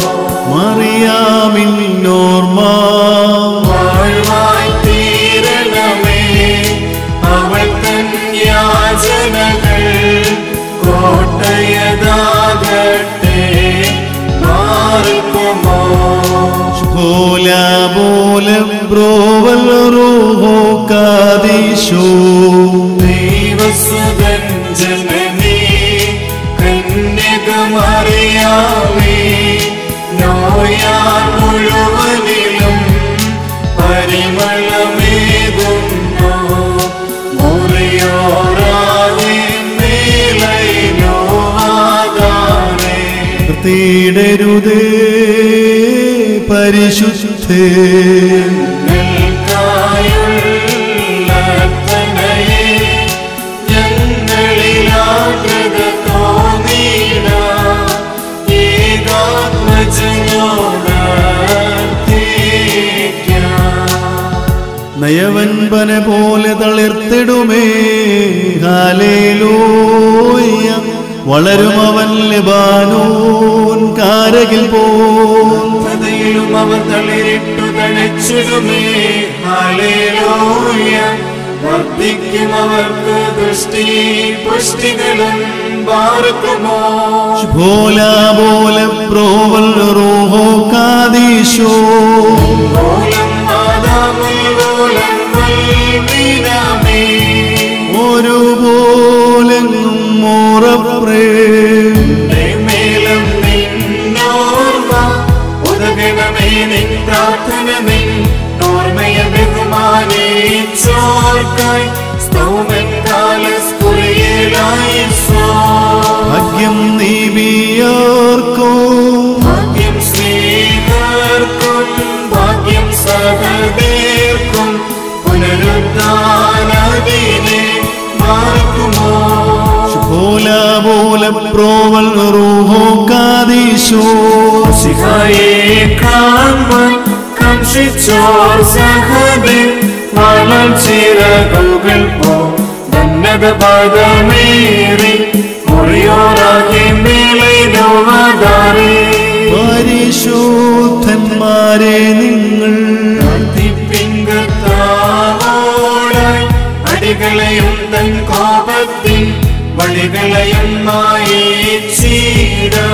മറിയാമിന്നോർമ്മ വാഴ്വായി തീരണമേ അവൾ തൻ യാചനകൾ കോട്ടയതാകട്ടെ മാറുക്കുമോ പോല പോലെ ബ്രോവൽ റൂഹോ കാദീശോ ദൈവസുതൻ ജനനീ കന്യകമറിയാമേ നോയാൽ മുഴുവനിലും പരിമളമേകുന്നു മുറിയോറാതെ മേലയിലോ ആകാരേ തീടരുതേ പരിശുദ്ധേ നിൽക്കായുള്ളത്തനയെ ഞങ്ങളിലാകൃത തോന്നിയിട ഏകാത്മജനോടീക്കാം നയവൻപന പോലെ തളിർത്തിടുമേ ഹാലേലൂയ വളരും അവൻ ലിബാനോൻ കാരകിൽ പോ കഥയിലും അവർ തളിരിട്ടു തഴച്ചിടുമേ ഹാലേലൂയ വർദ്ധിക്കും അവർക്ക് ദൃഷ്ടി പുഷ്ടികളും പാർക്കുമോ ഭോല പോലെ പ്രോവൽ റൂഹോ കാദീശോ ഓലം ആദാമുൽ ഓലം വൽമീനാമേ ഒരുപോലെങ്ങും മോറപ്രേ മേലം നിന്നോർമ്മ ഉദകണമേ നിൻ പ്രാർത്ഥന നിൻ ഓർമ്മയ ബഹുമാനിച്ചോർക്കായി സ്തോമൻ കാലസ്കുറിയേലായി സോ ഭാഗ്യം നീവിയാർക്കോ ഭാഗ്യം സ്നേഹർക്കും ഭാഗ്യം സഹദേർക്കും പുനരുദ്ധാനദിനെ മാർക്കുമോ ഭോല പോലെ പ്രോവൽ റൂഹോ കാദീശോ സിഹായെ കാണുവാൻ കംഷിച്ചോർ സഹദേ വളർച്ചിറകുകൾ പോ ഉന്നത പദമേറി മുറിയോറാകെ മേലൈനോവാദാരേ പരിശുദ്ധന്മാരെ നിങ്ങൾ പിങ്കത്താവോടായി അടികളെയും തൻ കോപത്തിൻ വഴികളെയും മായിച്ചീടാ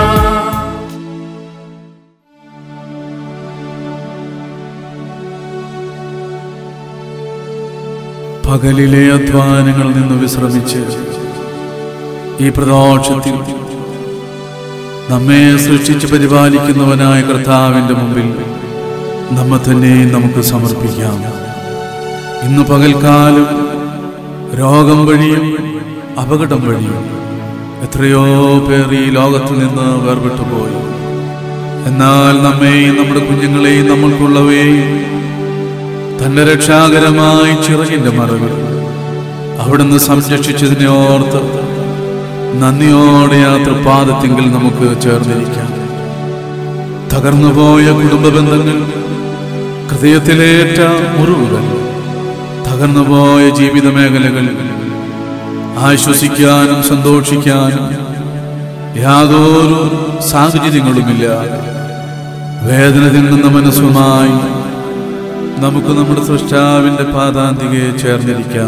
പകലിലെ അധ്വാനങ്ങളിൽ നിന്ന് വിശ്രമിച്ച് ഈ പ്രദോഷത്തിൽ നമ്മെ സൃഷ്ടിച്ച് പരിപാലിക്കുന്നവനായ കർത്താവിന്റെ മുമ്പിൽ നമ്മെ തന്നെ നമുക്ക് സമർപ്പിക്കാം ഇന്ന് പകൽക്കാലം രോഗം വഴിയും അപകടം വഴിയും എത്രയോ പേർ ഈ ലോകത്തിൽ നിന്ന് വേർപെട്ടു പോയി എന്നാൽ നമ്മെയും നമ്മുടെ കുഞ്ഞുങ്ങളെയും നമ്മൾക്കുള്ളവയെയും തന്റെ രക്ഷാകരമായ ചിറകിന്റെ മറവിൽ അവിടുന്ന് സംരക്ഷിച്ചതിനെ ഓർത്ത് നന്ദിയോടെ ആ തൃപ്പാദത്തെങ്കിൽ നമുക്ക് ചേർന്നിരിക്കാം തകർന്നുപോയ കുടുംബ ബന്ധങ്ങൾ ഹൃദയത്തിലേറ്റ മുറിവുകൾ തകർന്നുപോയ ജീവിത മേഖലകൾ ആശ്വസിക്കാനും സന്തോഷിക്കാനും യാതൊരു സാഹചര്യങ്ങളുമില്ല വേദന തിന്നുന്ന മനസ്സുമായി നമുക്ക് നമ്മുടെ സൃഷ്ടാവിന്റെ പാതാന്തികയെ ചേർന്നിരിക്കാം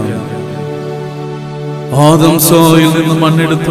ആദം സോയിൽ നിന്ന് മണ്ണെടുത്ത്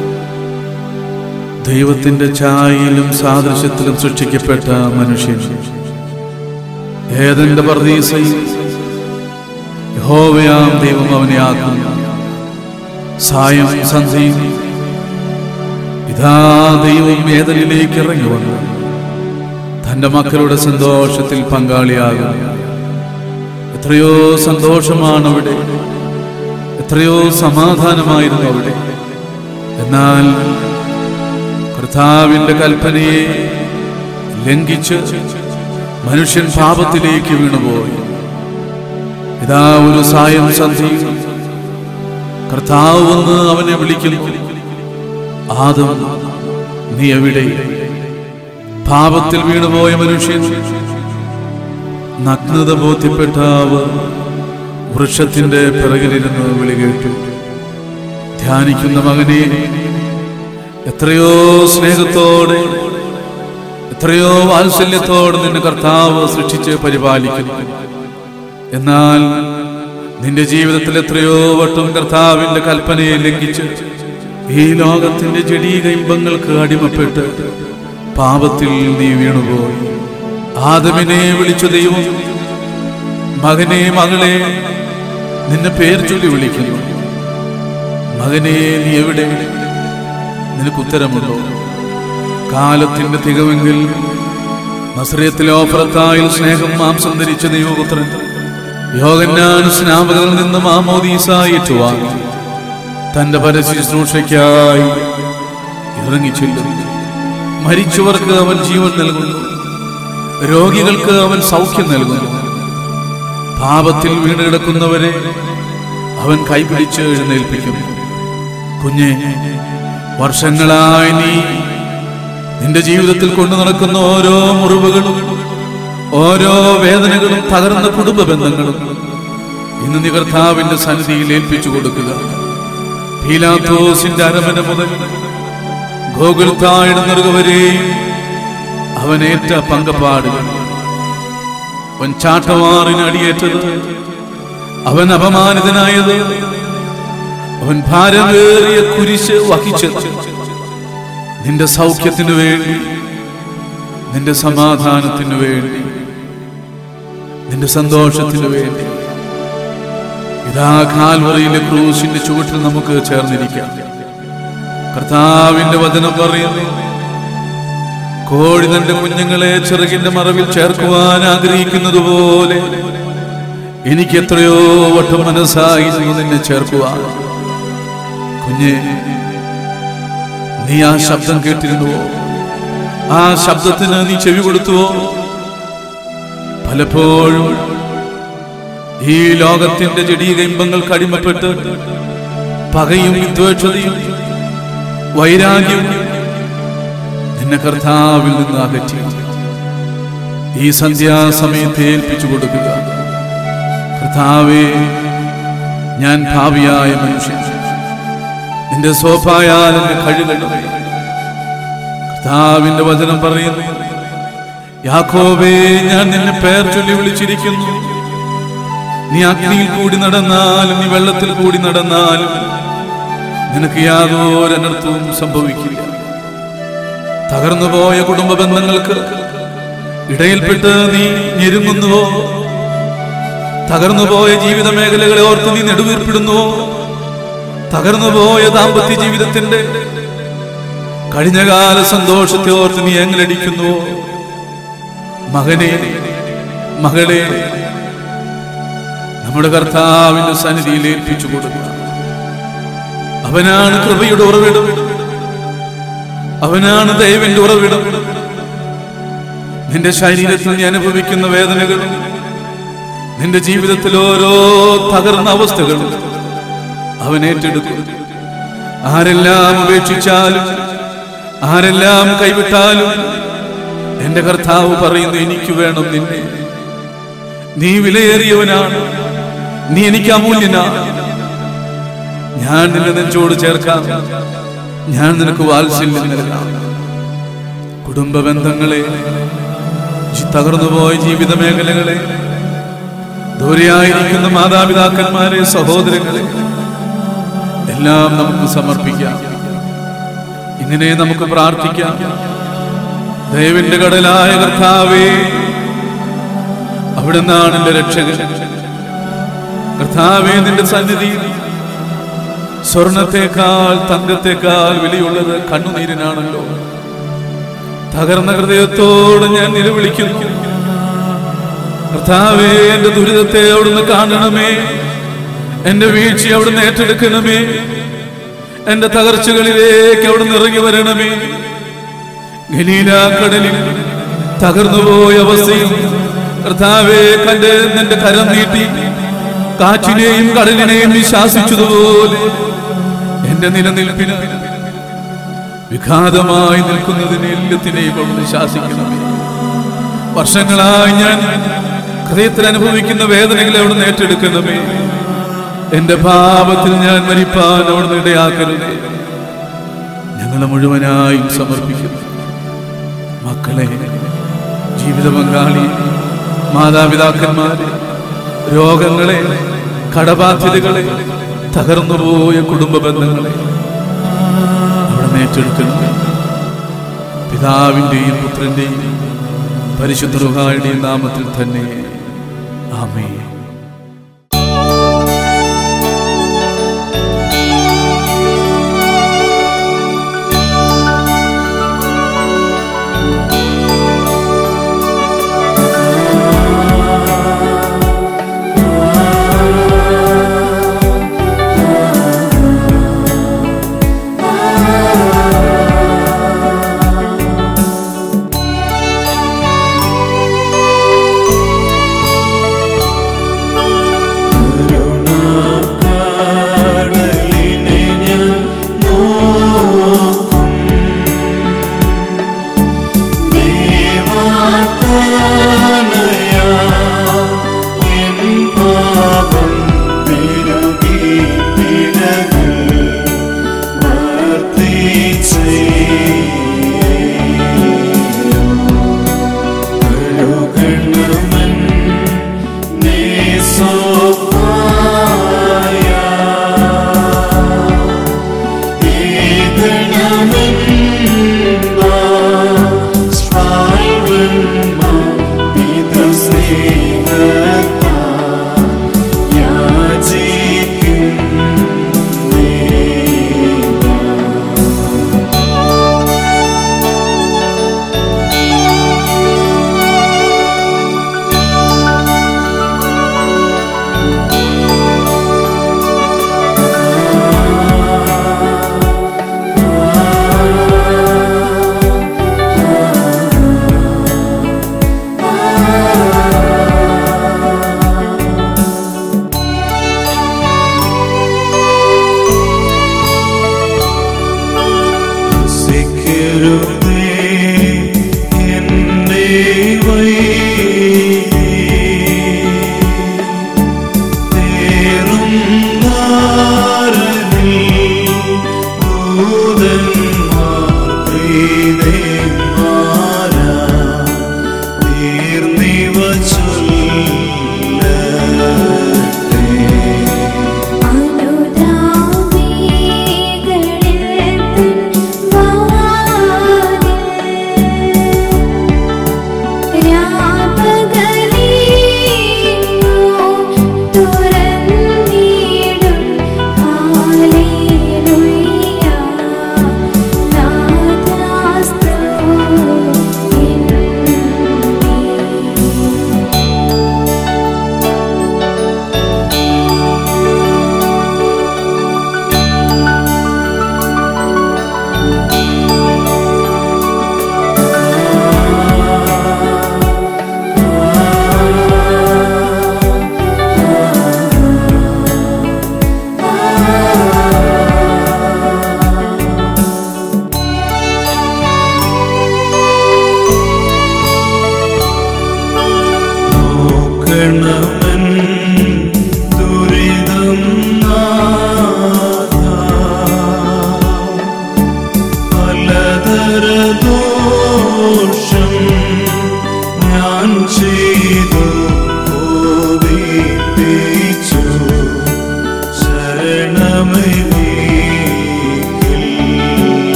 ദൈവത്തിന്റെ ഛായയിലും സാദൃശ്യത്തിലും സൃഷ്ടിക്കപ്പെട്ട മനുഷ്യൻ ഏതന്റെ പർദീസയിൽ യഹോവയാം ദൈവം അവനെ ആക്കുന്നു സായം സന്ധ്യയും ഇതാ ദൈവം ഏതനിലേക്ക് ഇറങ്ങി വന്നു തന്റെ മക്കളുടെ സന്തോഷത്തിൽ പങ്കാളിയാകും എത്രയോ സന്തോഷമാണ് അവിടെ എത്രയോ സമാധാനമായിരുന്നു അവിടെ എന്നാൽ കർത്താവിന്റെ കൽപ്പനയെ ലംഘിച്ച് മനുഷ്യൻ പാപത്തിലേക്ക് വീണുപോയി ഇതാ ഒരു സായം സന്ധ്യ കർത്താവ് വന്ന് അവനെ വിളിക്കുന്നു ആദം നീ എവിടെ പാപത്തിൽ വീണുപോയ മനുഷ്യൻ നഗ്നത ബോധ്യപ്പെട്ട അവർ വൃക്ഷത്തിന്റെ പിറകിലിരുന്ന് വിളി കേട്ടു ധ്യാനിക്കുന്ന മകനെ എത്രയോ സ്നേഹത്തോടെ എത്രയോ വാത്സല്യത്തോടെ നിന്നെ കർത്താവ് സൃഷ്ടിച്ച് പരിപാലിക്കുന്നു എന്നാൽ നിന്റെ ജീവിതത്തിൽ എത്രയോ വട്ടം കർത്താവിന്റെ കൽപ്പനയെ ലംഘിച്ച് ഈ ലോകത്തിന്റെ ജടീക ഇമ്പങ്ങൾക്ക് അടിമപ്പെട്ട് പാപത്തിൽ നീ വീണുപോയി ആദമിനെ വിളിച്ചു ദൈവം മകനെ മകളെ നിന്നെ പേർ ചൊല്ലി വിളിക്കുന്നു മകനെ നീ എവിടെ നിനക്ക് ഉത്തരമുണ്ടോ കാലത്തിന്റെ തികവെങ്കിൽ നസ്രയത്തിലെ ഓഫറത്തായിൽ സ്നേഹം മാംസം ധരിച്ച ദൈവപുത്രൻ യോഗന്നാൻ സ്നാപകരിൽ നിന്ന് മാമോദീസായിട്ട് വാങ്ങി തന്റെ പരശുശ്രൂഷയ്ക്കായി ഇറങ്ങിച്ചെല്ലുന്നു മരിച്ചവർക്ക് അവൻ ജീവൻ നൽകുന്നു രോഗികൾക്ക് അവൻ സൗഖ്യം നൽകുന്നു പാപത്തിൽ വീണ് കിടക്കുന്നവരെ അവൻ കൈപിടിച്ച് എഴുന്നേൽപ്പിക്കുന്നു കുഞ്ഞെ വർഷങ്ങളായി നീ നിന്റെ ജീവിതത്തിൽ കൊണ്ടു നടക്കുന്ന ഓരോ മുറിവുകളും ഓരോ വേദനകളും തകർന്ന കുടുംബ ബന്ധങ്ങളും ഇന്ന് നീ കർത്താവിന്റെ സന്നിധിയിൽ ഏൽപ്പിച്ചു കൊടുക്കുക പീലാത്തോസിന്റെ അരമന മുതൽ ഗോകുൽത്തായുടെ നെറുകവരെയും അവനേറ്റ പങ്കപ്പാടുകൾ അവൻ ചാട്ടവാറിന് അടിയേറ്റത് അവൻ അപമാനിതനായത് അവൻ ഭാരമേറിയ കുരിശ് വഹിച്ചത് നിന്റെ സൗഖ്യത്തിനു വേണ്ടി നിന്റെ സമാധാനത്തിനു വേണ്ടി നിന്റെ സന്തോഷത്തിനു വേണ്ടി ഇതാ കാൽവറിയിലെ ക്രൂശിന്റെ ചുവട്ടിൽ നമുക്ക് ചേർന്നിരിക്കാം കർത്താവിന്റെ വചനം പറയുന്നു കോഴി തന്റെ കുഞ്ഞുങ്ങളെ ചെറുകിന്റെ മറവിൽ ചേർക്കുവാൻ ആഗ്രഹിക്കുന്നത് പോലെ എനിക്ക് എത്രയോ വട്ടം മനസ്സായിരുന്നു നിന്നെ ചേർക്കുവാൻ കുഞ്ഞെ നീ ആ ശബ്ദം കേട്ടിരുന്നുവോ ആ ശബ്ദത്തിന് നീ ചെവി കൊടുത്തുവോ പലപ്പോഴും ഈ ലോകത്തിന്റെ ജടീക ഇമ്പങ്ങൾക്ക് അടിമപ്പെട്ട് പകയും വിദ്വേഷതയും വൈരാഗ്യവും നിന്നെ കർത്താവിൽ നിന്ന് അകറ്റി ഈ സന്ധ്യാസമയത്തെ ഏൽപ്പിച്ചു കൊടുക്കുക കർത്താവേ ഞാൻ ഭാവിയായ മനുഷ്യൻ നിന്റെ സോഫായാൽ എന്നെ കഴുകണമേ കർത്താവിന്റെ വചനം പറയുന്നു യാക്കോബേ ഞാൻ നിന്നെ പേർ ചൊല്ലി വിളിച്ചിരിക്കുന്നു നീ അഗ്നിയിൽ കൂടി നടന്നാലും നീ വെള്ളത്തിൽ കൂടി നടന്നാലും നിനക്ക് യാതൊരു അനർത്ഥവും സംഭവിക്കില്ല തകർന്നുപോയ കുടുംബ ബന്ധങ്ങൾക്ക് ഇടയിൽപ്പെട്ട് നീ ഞെരുങ്ങുന്നുവോ തകർന്നുപോയ ജീവിത മേഖലകളെ ഓർത്ത് നീ നെടുവീർപ്പിടുന്നുവോ തകർന്നുപോയ ദാമ്പത്യ ജീവിതത്തിന്റെ കഴിഞ്ഞകാല സന്തോഷത്തെ ഓർത്ത് നീ എങ്ങലടിക്കുന്നുവോ മകനെ മകളെ നമ്മുടെ കർത്താവിന്റെ സന്നിധിയിൽ ഏൽപ്പിച്ചു കൊടുക്കുക അവനാണ് കൃപയുടെ ഉറവിടം അവനാണ് ദൈവന്റെ ഉറവിടം നിന്റെ ശരീരത്തിൽ നീ അനുഭവിക്കുന്ന വേദനകളും നിന്റെ ജീവിതത്തിൽ ഓരോ തകർന്ന അവസ്ഥകളും അവൻ ഏറ്റെടുക്കും ആരെല്ലാം ഉപേക്ഷിച്ചാലും ആരെല്ലാം കൈവിട്ടാലും എന്റെ കർത്താവ് പറയുന്നു എനിക്ക് വേണം നിന്നെ നീ വിലയേറിയവനാണ് നീ എനിക്ക് അമൂല്യനാണ് ഞാൻ നിന്നെ നെഞ്ചോട് ചേർക്കാം ഞാൻ നിനക്ക് വാത്സല്യം നൽകാം കുടുംബ ബന്ധങ്ങളെ ജി- തകർന്നുപോയ ജീവിത മേഖലകളെ ദൂരെയായിരിക്കുന്ന മാതാപിതാക്കന്മാരെ സഹോദരങ്ങളെ എല്ലാം നമുക്ക് സമർപ്പിക്കാം ഇങ്ങനെ നമുക്ക് പ്രാർത്ഥിക്കാം ദൈവന്റെ കടലായ കർത്താവേ അവിടുന്നാണ് എന്റെ രക്ഷകൻ കർത്താവേ നിന്റെ സന്നിധിയിൽ സ്വർണത്തെക്കാൾ തങ്കത്തെക്കാൾ വിലയുള്ളത് കണ്ണുനീരിനാണല്ലോ തകർന്ന ഹൃദയത്തോട് ഞാൻ നിലവിളിക്കുന്നു കർത്താവേ എന്റെ ദുരിതത്തെ അവിടുന്ന് കാണണമേ എന്റെ വീഴ്ച അവിടുന്ന് ഏറ്റെടുക്കണമേ എന്റെ തകർച്ചകളിലേക്ക് അവിടുന്ന് ഇറങ്ങി വരണമേ ഗലീല കടലിൽ തകർന്നുപോയ അവസ്ഥയും കർത്താവെ കണ്ട് നിന്റെ കരം നീട്ടി കാറ്റിനെയും കടലിനെയും നീ ശാസിച്ചതുപോലെ എന്റെ നിലനിൽപ്പിന് വിഘാതമായി നിൽക്കുന്നതിനെ എല്ലാത്തിനെയും അവിടുന്ന് ശാസിക്കണമേ വർഷങ്ങളായി ഞാൻ ഹൃദയത്തിൽ അനുഭവിക്കുന്ന വേദനകളെ അവിടുന്ന് ഏറ്റെടുക്കണമേ എന്റെ പാപത്തിൽ ഞാൻ മരിപ്പാൻ അവിടുന്ന് ഇടയാക്കരുതേ ഞങ്ങളെ മുഴുവനായും സമർപ്പിക്കുന്നു മക്കളെ ജീവിത പങ്കാളി മാതാപിതാക്കന്മാരെ രോഗങ്ങളെ കടബാധ്യതകളെ തകർന്നുപോയ കുടുംബ ബന്ധങ്ങളെ അവിടെ ഏറ്റെടുക്കണം പിതാവിൻ്റെയും പുത്രൻ്റെയും പരിശുദ്ധ റുഹായുടെയും നാമത്തിൽ തന്നെ ആമേ ും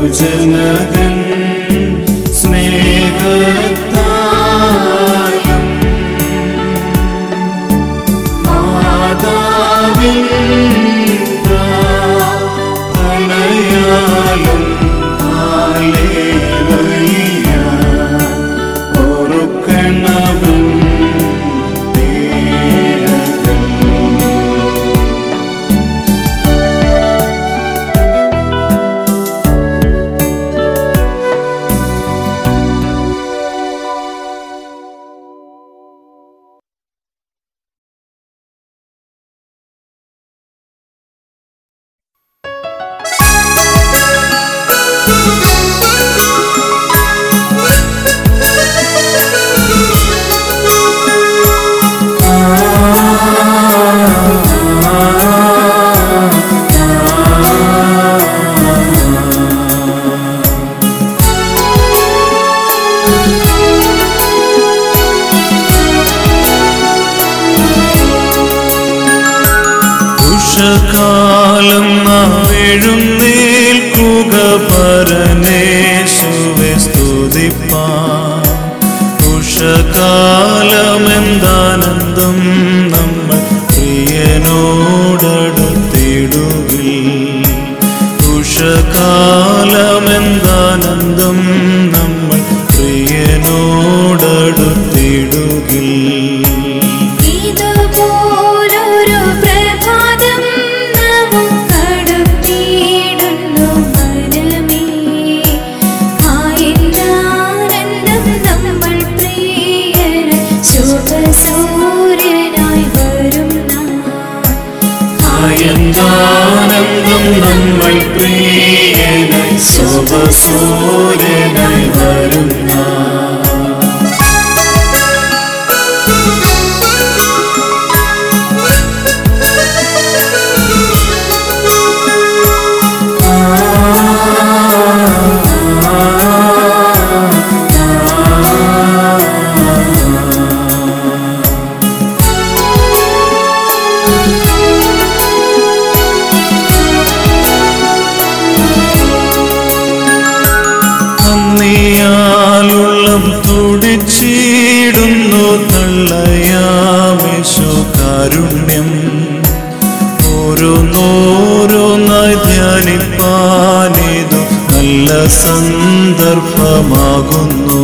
ജനകൻ സ്നേഹത്താലും മാതാവിൻ പ്രാർത്ഥനയാലും ഹല്ലേലൂയ ഓർക്കണമൻ നേരത്തിൽ ഉഷകാലം നാം എഴുന്നേൽക്കുക പരനേശുവെ സ്തുതിപ്പാൻ ഉഷകാലമെന്താനന്ദം നമ്മൾ പ്രിയനോടടുത്തിടുകിൽ ഉഷകാലമെന്താനന്ദം നമ്മൾ പ്രിയനോടടുത്തിടുകിൽ ഇതുപോലൊരു പ്രഭാതം നമുക്കടുത്തിടുന്നു മനമേ. ആയിരാനന്ദം നമ്മൾ പ്രിയന് ശുഭസൂര്യനായി വരും നാൾ. ആയന്താനന്ദം നമ്മൾ പ്രിയനായി ശോഭസൂര്യനായി വരുന്ന നന്ദിയാലുള്ളം തുടിച്ചിടുന്നു തള്ളയാമേശു കാരുണ്യം ഓരോന്നോരോന്നായി ധ്യാനിപ്പാനിതു നല്ല സന്ദർഭമാകുന്നു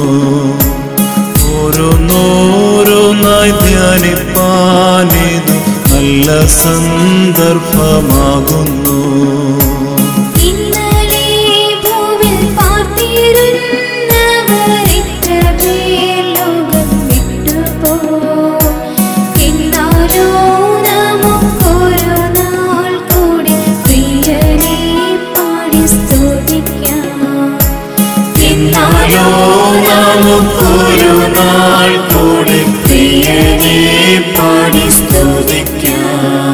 ഓരോന്നോരോന്നായി ധ്യാനിപ്പാനിതു നല്ല സന്ദർഭമാകുന്നു ഇന്നലെ ഭൂവിൽ പാർത്തിരുന്നവർ എത്ര പേർ ലോകം വിട്ടുപോയി. എന്നാലോ നമുക്കൊരു നാൾ കൂടി പ്രിയനെ പാടി സ്തുതിക്കാം. എന്നാലോ നമുക്കൊരു നാൾ കൂടി പ്രിയനെ പാടി സ്തുതിക്കാം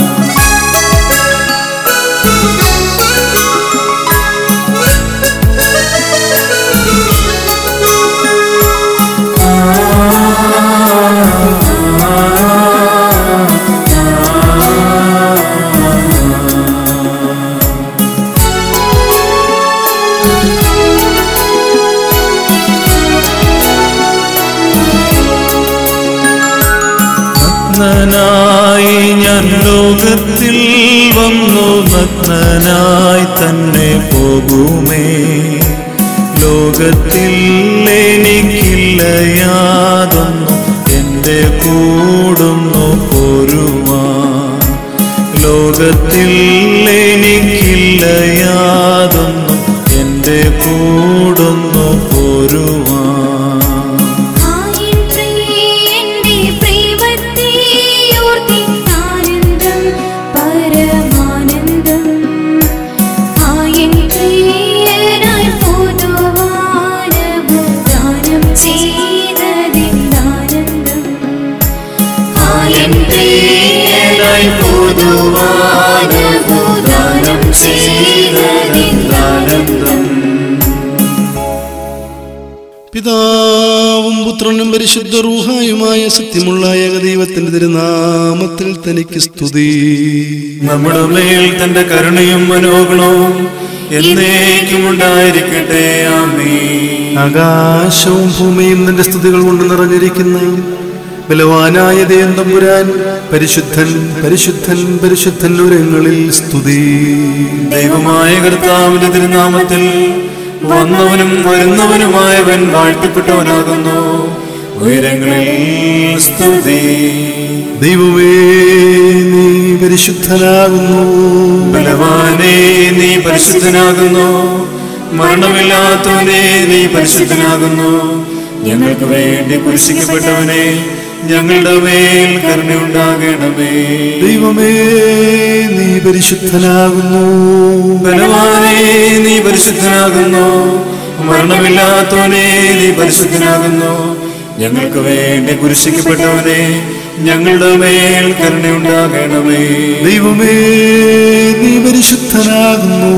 നഗ്നനായി ഞാൻ ലോകത്തിൽ വന്നു നഗ്നനായി തന്നെ പോകുമേ ലോകത്തിൽ എനിക്കില്ല യാതൊന്നും എൻ്റെ കൂടുന്നു പോരുവാൻ ലോകത്തിൽ എനിക്കില്ല യാതൊന്നും എൻ്റെ കൂടുന്നു പോരുവാൻ ആയിൻ പ്രിയന്റെ പ്രേമത്തെ ഓർത്തിട്ടാനന്ദം പരമാനന്ദം. ആയിൻ പ്രിയനായി പൊതുവാനവും ദാനം ചെയ്തതിന്നാനന്ദം. ആയിൻ പ്രിയനായി പൊതുവാനവും ദാനം ചെയ്തതിന്നാനന്ദം. പിതാവും പുത്രനും പരിശുദ്ധ റൂഹായുമായ സത്യമുള്ള ഏകദൈവത്തിന്റെ തിരുനാമത്തിൽ തനിക്ക് സ്തുതി നമ്മുടെ മേൽ തന്റെ കരുണയും മനോഗുണവും എന്നേക്കും ഉണ്ടായിരിക്കട്ടെ ആമേ ആകാശവും ഭൂമിയും നിന്റെ സ്തുതികൾ കൊണ്ട് നിറഞ്ഞിരിക്കുന്ന ബലവാനായ ദൈവം തമ്പുരാൻ പരിശുദ്ധൻ പരിശുദ്ധൻ പരിശുദ്ധൻ ഉരങ്ങളിൽ സ്തുതി ദൈവമായ കർത്താവിന്റെ തിരുനാമത്തിൽ വന്നവനും വരുന്നവനുമായവൻ വാഴ്ത്തപ്പെട്ടവനാകുന്നു ഉയരങ്ങളിൽ സ്തുതി ദൈവമേ നീ പരിശുദ്ധനാകുന്നു ബലവാനേ നീ പരിശുദ്ധനാകുന്നു മരണമില്ലാത്തവനെ നീ പരിശുദ്ധനാകുന്നു ഞങ്ങൾക്ക് വേണ്ടി കുരിശിക്കപ്പെട്ടവനെ ഞങ്ങളുടെ മേൽ കരുണയുണ്ടാകണമേ ദൈവമേ നീ പരിശുദ്ധനാകുന്നു ബലവാനേ നീ പരിശുദ്ധനാകുന്നു മരണമില്ലാത്തവനെ നീ പരിശുദ്ധനാകുന്നു ഞങ്ങൾക്ക് വേണ്ടി കുരിശിക്കപ്പെട്ടവനെ ഞങ്ങളുടെ മേൽ കരുണയുണ്ടാകണമേ ദൈവമേ നീ പരിശുദ്ധനാകുന്നു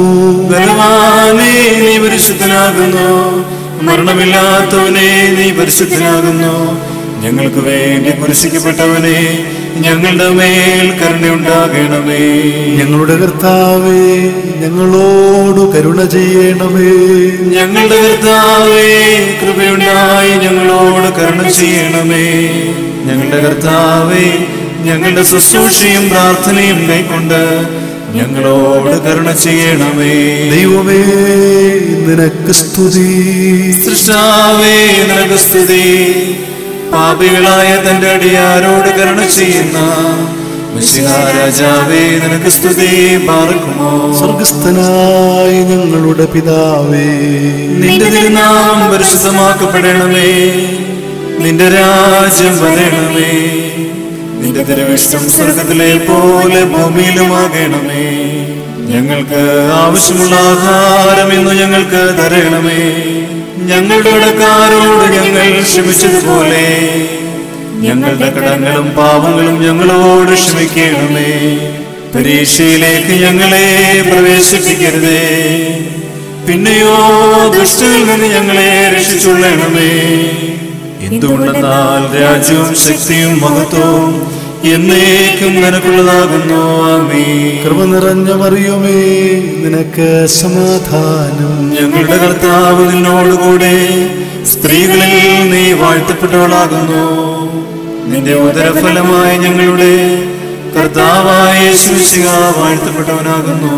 ബലവാനേ നീ പരിശുദ്ധനാകുന്നു മരണമില്ലാത്തവനെ നീ പരിശുദ്ധനാകുന്നു ഞങ്ങൾക്ക് വേണ്ടി കുരിശിക്കപ്പെട്ടവനെ ഞങ്ങളുടെ മേൽ കരുണയുണ്ടാകണമേ ഞങ്ങളുടെ കർത്താവേ ഞങ്ങളോട് കരുണ ചെയ്യണമേ ഞങ്ങളുടെ കർത്താവേ കൃപയുണ്ടായി ഞങ്ങളോട് കരുണ ചെയ്യണമേ ഞങ്ങളുടെ കർത്താവേ ഞങ്ങളുടെ ശുശ്രൂഷയും പ്രാർത്ഥനയും കൈക്കൊണ്ട് ഞങ്ങളോട് കരുണ ചെയ്യണമേ ദൈവമേ നിനക്ക് സ്തുതി സൃഷ്ടാവേ നിനക്ക് സ്തുതി പാപികളായ തന്റെ അടിയാരോട് കരുണ ചെയ്യുന്ന മിശിഹാ രാജാവേ നിനക്ക് സ്തുതി പാർക്കുമോ സ്വർഗസ്ഥനായ ഞങ്ങളുടെ പിതാവേ നിന്റെ തിരുനാം പരിശുദ്ധമാക്കപ്പെടണമേ നിന്റെ രാജ്യം വരണമേ നിന്റെ തിരുവിഷ്ടം സ്വർഗത്തിലെ പോലെ ഭൂമിയിലുമാകണമേ ഞങ്ങൾക്ക് ആവശ്യമുള്ള ആഹാരം ഇന്ന് ഞങ്ങൾക്ക് തരണമേ ഞങ്ങളുടെ കടക്കാരോട് ഞങ്ങൾ ക്ഷമിച്ചതുപോലെ ഞങ്ങളുടെ കടങ്ങളും പാപങ്ങളും ഞങ്ങളോട് ക്ഷമിക്കണമേ പരീക്ഷയിലേക്ക് ഞങ്ങളെ പ്രവേശിപ്പിക്കരുതേ പിന്നെയോ ദുഷ്ടനിൽ നിന്ന് ഞങ്ങളെ രക്ഷിച്ചുള്ളണമേ എന്തുകൊണ്ടെന്നാൽ രാജ്യവും ശക്തിയും മഹത്വവും എന്നേക്കും നിനക്കുള്ളതാകുന്നു ആമേ കൃപ നിറഞ്ഞ മറിയുമേ നിനക്ക് സമാധാനം ഞങ്ങളുടെ കർത്താവ് നിന്നോടുകൂടെ സ്ത്രീകളിൽ നീ വാഴ്ത്തപ്പെട്ടവളാകുന്നു നിന്റെ ഉദരഫലമായ ഞങ്ങളുടെ കർത്താവായ ശുശിക വാഴ്ത്തപ്പെട്ടവനാകുന്നു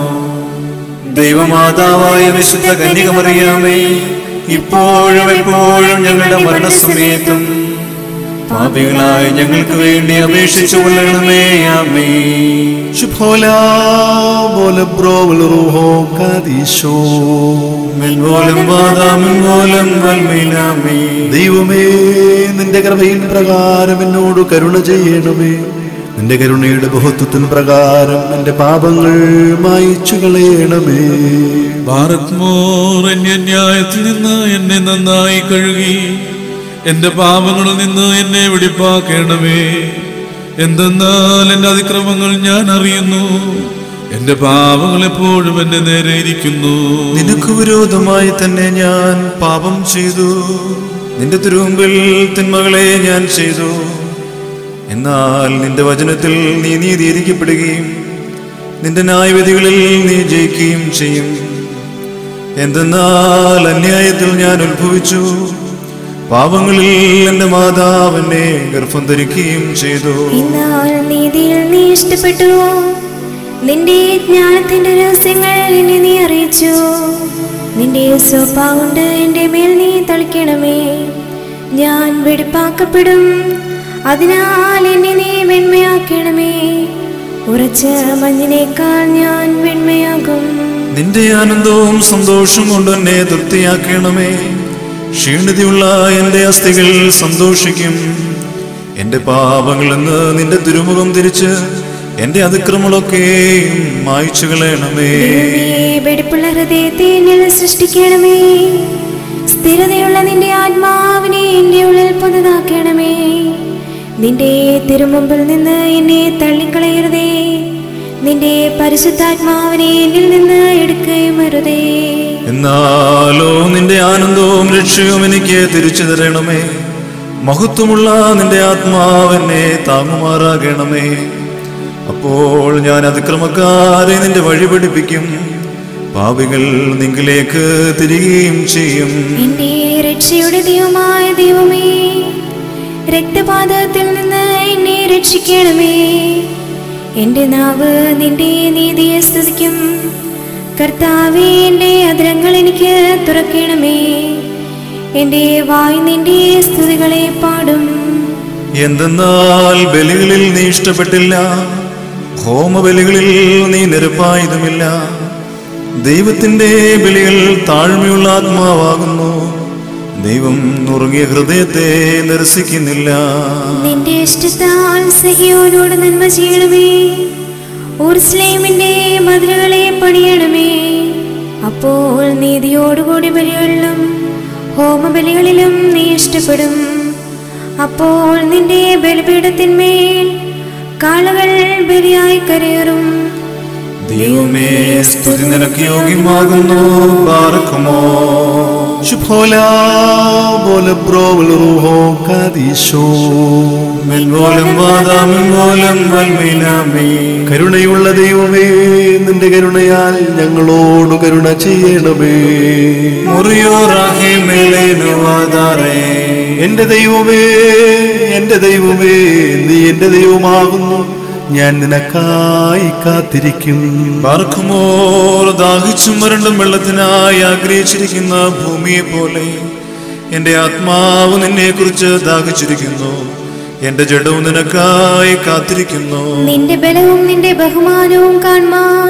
ദൈവമാതാവായ വിശുദ്ധ കന്യകമറിയാമേ ഇപ്പോഴും എപ്പോഴും ഞങ്ങളുടെ മരണസമയത്തും പാപികളായ ഞങ്ങൾക്ക് വേണ്ടി അപേക്ഷിച്ചു കൊള്ളണമേ ആമേ ശുഭോല പോലെ ബ്രോവൽ റൂഹോ കാദീശോ മെൽവോലം വാദാമൻ പോലം വൽമീനാമേ ദൈവമേ നിന്റെ കൃപയിൻ പ്രകാരം എന്നോട് കരുണ ചെയ്യണമേ നിന്റെ കരുണയുടെ ബഹുത്വത്തിന് പ്രകാരം എന്റെ പാപങ്ങൾ മായിച്ചു കളയണമേ ഭാരത്മോർ അന്യായത്തിൽ നിന്ന് എന്നെ നന്നായി കഴുകി എന്റെ പാപങ്ങളിൽ നിന്ന് എന്നെ വെടിപ്പാക്കേണമേ എന്തെന്നാൽ എന്റെ അതിക്രമങ്ങൾ ഞാൻ അറിയുന്നു എന്റെ പാപങ്ങൾ എപ്പോഴും എന്റെ നേരെ ഇരിക്കുന്നു നിനക്ക് വിരോധമായി തന്നെ ഞാൻ പാപം ചെയ്തു നിന്റെ തിരുമുമ്പിൽ തിന്മകളെ ഞാൻ ചെയ്തു എന്നാൽ നിന്റെ വചനത്തിൽ നീ നീതിയിരിക്കപ്പെടുകയും നിന്റെ ന്യായവിധികളിൽ നീ ജയിക്കുകയും ചെയ്യും എന്തെന്നാൽ അന്യായത്തിൽ ഞാൻ ഉത്ഭവിച്ചു പാപങ്ങളിൽ എന്റെ മാതാവ് എന്നെ ഗർഭം ധരിക്കുകയും ചെയ്തു എന്നാൽ നീതിയിൽ നീ ഇഷ്ടപ്പെട്ടു നിന്റെ ജ്ഞാനത്തിന്റെ രഹസ്യങ്ങൾ എന്നെ നീ അറിയിച്ചു നിന്റെ സ്വഭാ കൊണ്ട് എൻ്റെ മേൽ നീ തളിക്കണമേ ഞാൻ വെടിപ്പാക്കപ്പെടും അതിനാൽ എന്നെ നീ വെണ്മയാക്കണമേ ഉറച്ച മഞ്ഞിനേക്കാൾ ഞാൻ വെണ്മയാകും നിന്റെ ആനന്ദവും സന്തോഷവും കൊണ്ട് എന്നെ തൃപ്തിയാക്കണമേ ക്ഷീണിതയുള്ള എന്റെ അസ്ഥികൾ സന്തോഷിക്കും എന്റെ പാപങ്ങളിൽ നിന്ന് നിന്റെ തിരുമുഖം തിരിച്ച് എന്റെ അതിക്രമങ്ങളൊക്കെയും മായ്ച്ചു കളയണമേ ദൈവമേ, വെടിപ്പുള്ള ഹൃദയത്തെ എന്നിൽ സൃഷ്ടിക്കണമേ സ്ഥിരതയുള്ള നിന്റെ ആത്മാവിനെ എൻ്റെ ഉള്ളിൽ പുതുതാക്കണമേ നിന്റെ തിരുമുമ്പിൽ നിന്ന് എന്നെ തള്ളിക്കളയരുതേ നിന്റെ പരിശുദ്ധാത്മാവിനെ എന്നിൽ നിന്ന് എടുക്കുകയും അരുതേ എന്നാലോ നിന്റെ ആനന്ദവും രക്ഷയും എനിക്ക് തിരിച്ചു തരണമേ മഹത്വമുള്ള നിന്റെ ആത്മാവെന്നെ താങ്ങുമാറാകണമേ അപ്പോൾ ഞാൻ അതിക്രമക്കാരെ നിന്റെ വഴി പഠിപ്പിക്കും പാപികൾ നിങ്കിലേക്ക് തിരികെയും ചെയ്യും എന്റെ രക്ഷയുടെ ദൈവമായ ദൈവമേ രക്തപാതത്തിൽ നിന്ന് എന്നെ രക്ഷിക്കണമേ എന്റെ നാവ് നിന്റെ നീതിയെ സ്തുതിക്കും കർത്താവേ എന്റെ അതിരങ്ങൾ എനിക്ക് തുറക്കണമേ എന്റെ വായ് നിന്റെ സ്തുതികളെ പാടും എന്തെന്നാൽ ബലികളിൽ നീ ഇഷ്ടപ്പെട്ടില്ല ഹോമബലികളിൽ നീ നിരപ്പായതുമില്ല ദൈവത്തിന്റെ ബലികൾ താഴ്മയുള്ള ആത്മാവാകുന്നു ദൈവം നുറുങ്ങിയ ഹൃദയത്തെ നിരസിക്കുന്നില്ല നിന്റെ ഇഷ്ടത്താൽ സഹിയോനോട് നന്മ ചെയ്യണമേ ഊർസ്ലേമിന്റെ മതിലുകളെ പണിയണമേ അപ്പോൾ നീതിയോടുകൂടി ബലികളിലും ഹോമബലികളിലും നീ ഇഷ്ടപ്പെടും അപ്പോൾ നിന്റെ ബലിപീഠത്തിന്മേൽ കാളകൾ ബലിയായി കരയേറും ദൈവമേ സ്തുതി നിനക്ക് യോഗ്യമാകുന്നു പാർക്കുമോ ശുഭോല പോലെ പ്രോവൽ റൂഹോ കാദീശോ മെൻപോലം വാദാമെൻപോലം വൽമീനാമേ കരുണയുള്ള ദൈവമേ നിന്റെ കരുണയാൽ ഞങ്ങളോട് കരുണ ചെയ്യണമേ മുറിയോറാഹേ മേലേനു വാദാറേ എന്റെ ദൈവമേ എന്റെ ദൈവമേ നീ എന്റെ ദൈവമാകുന്നു ഞാൻ നിനക്കായി കാത്തിരിക്കും പാർക്കുമോർ ദാഹിച്ചും വരണ്ടും വെള്ളത്തിനായി ആഗ്രഹിച്ചിരിക്കുന്ന ഭൂമിയെ പോലെ എന്റെ ആത്മാവ് നിന്നെ കുറിച്ച് ദാഹിച്ചിരിക്കുന്നു എന്റെ ജഡവും നിനക്കായി കാത്തിരിക്കുന്നു നിന്റെ ബലവും നിന്റെ ബഹുമാനവും കാണുവാൻ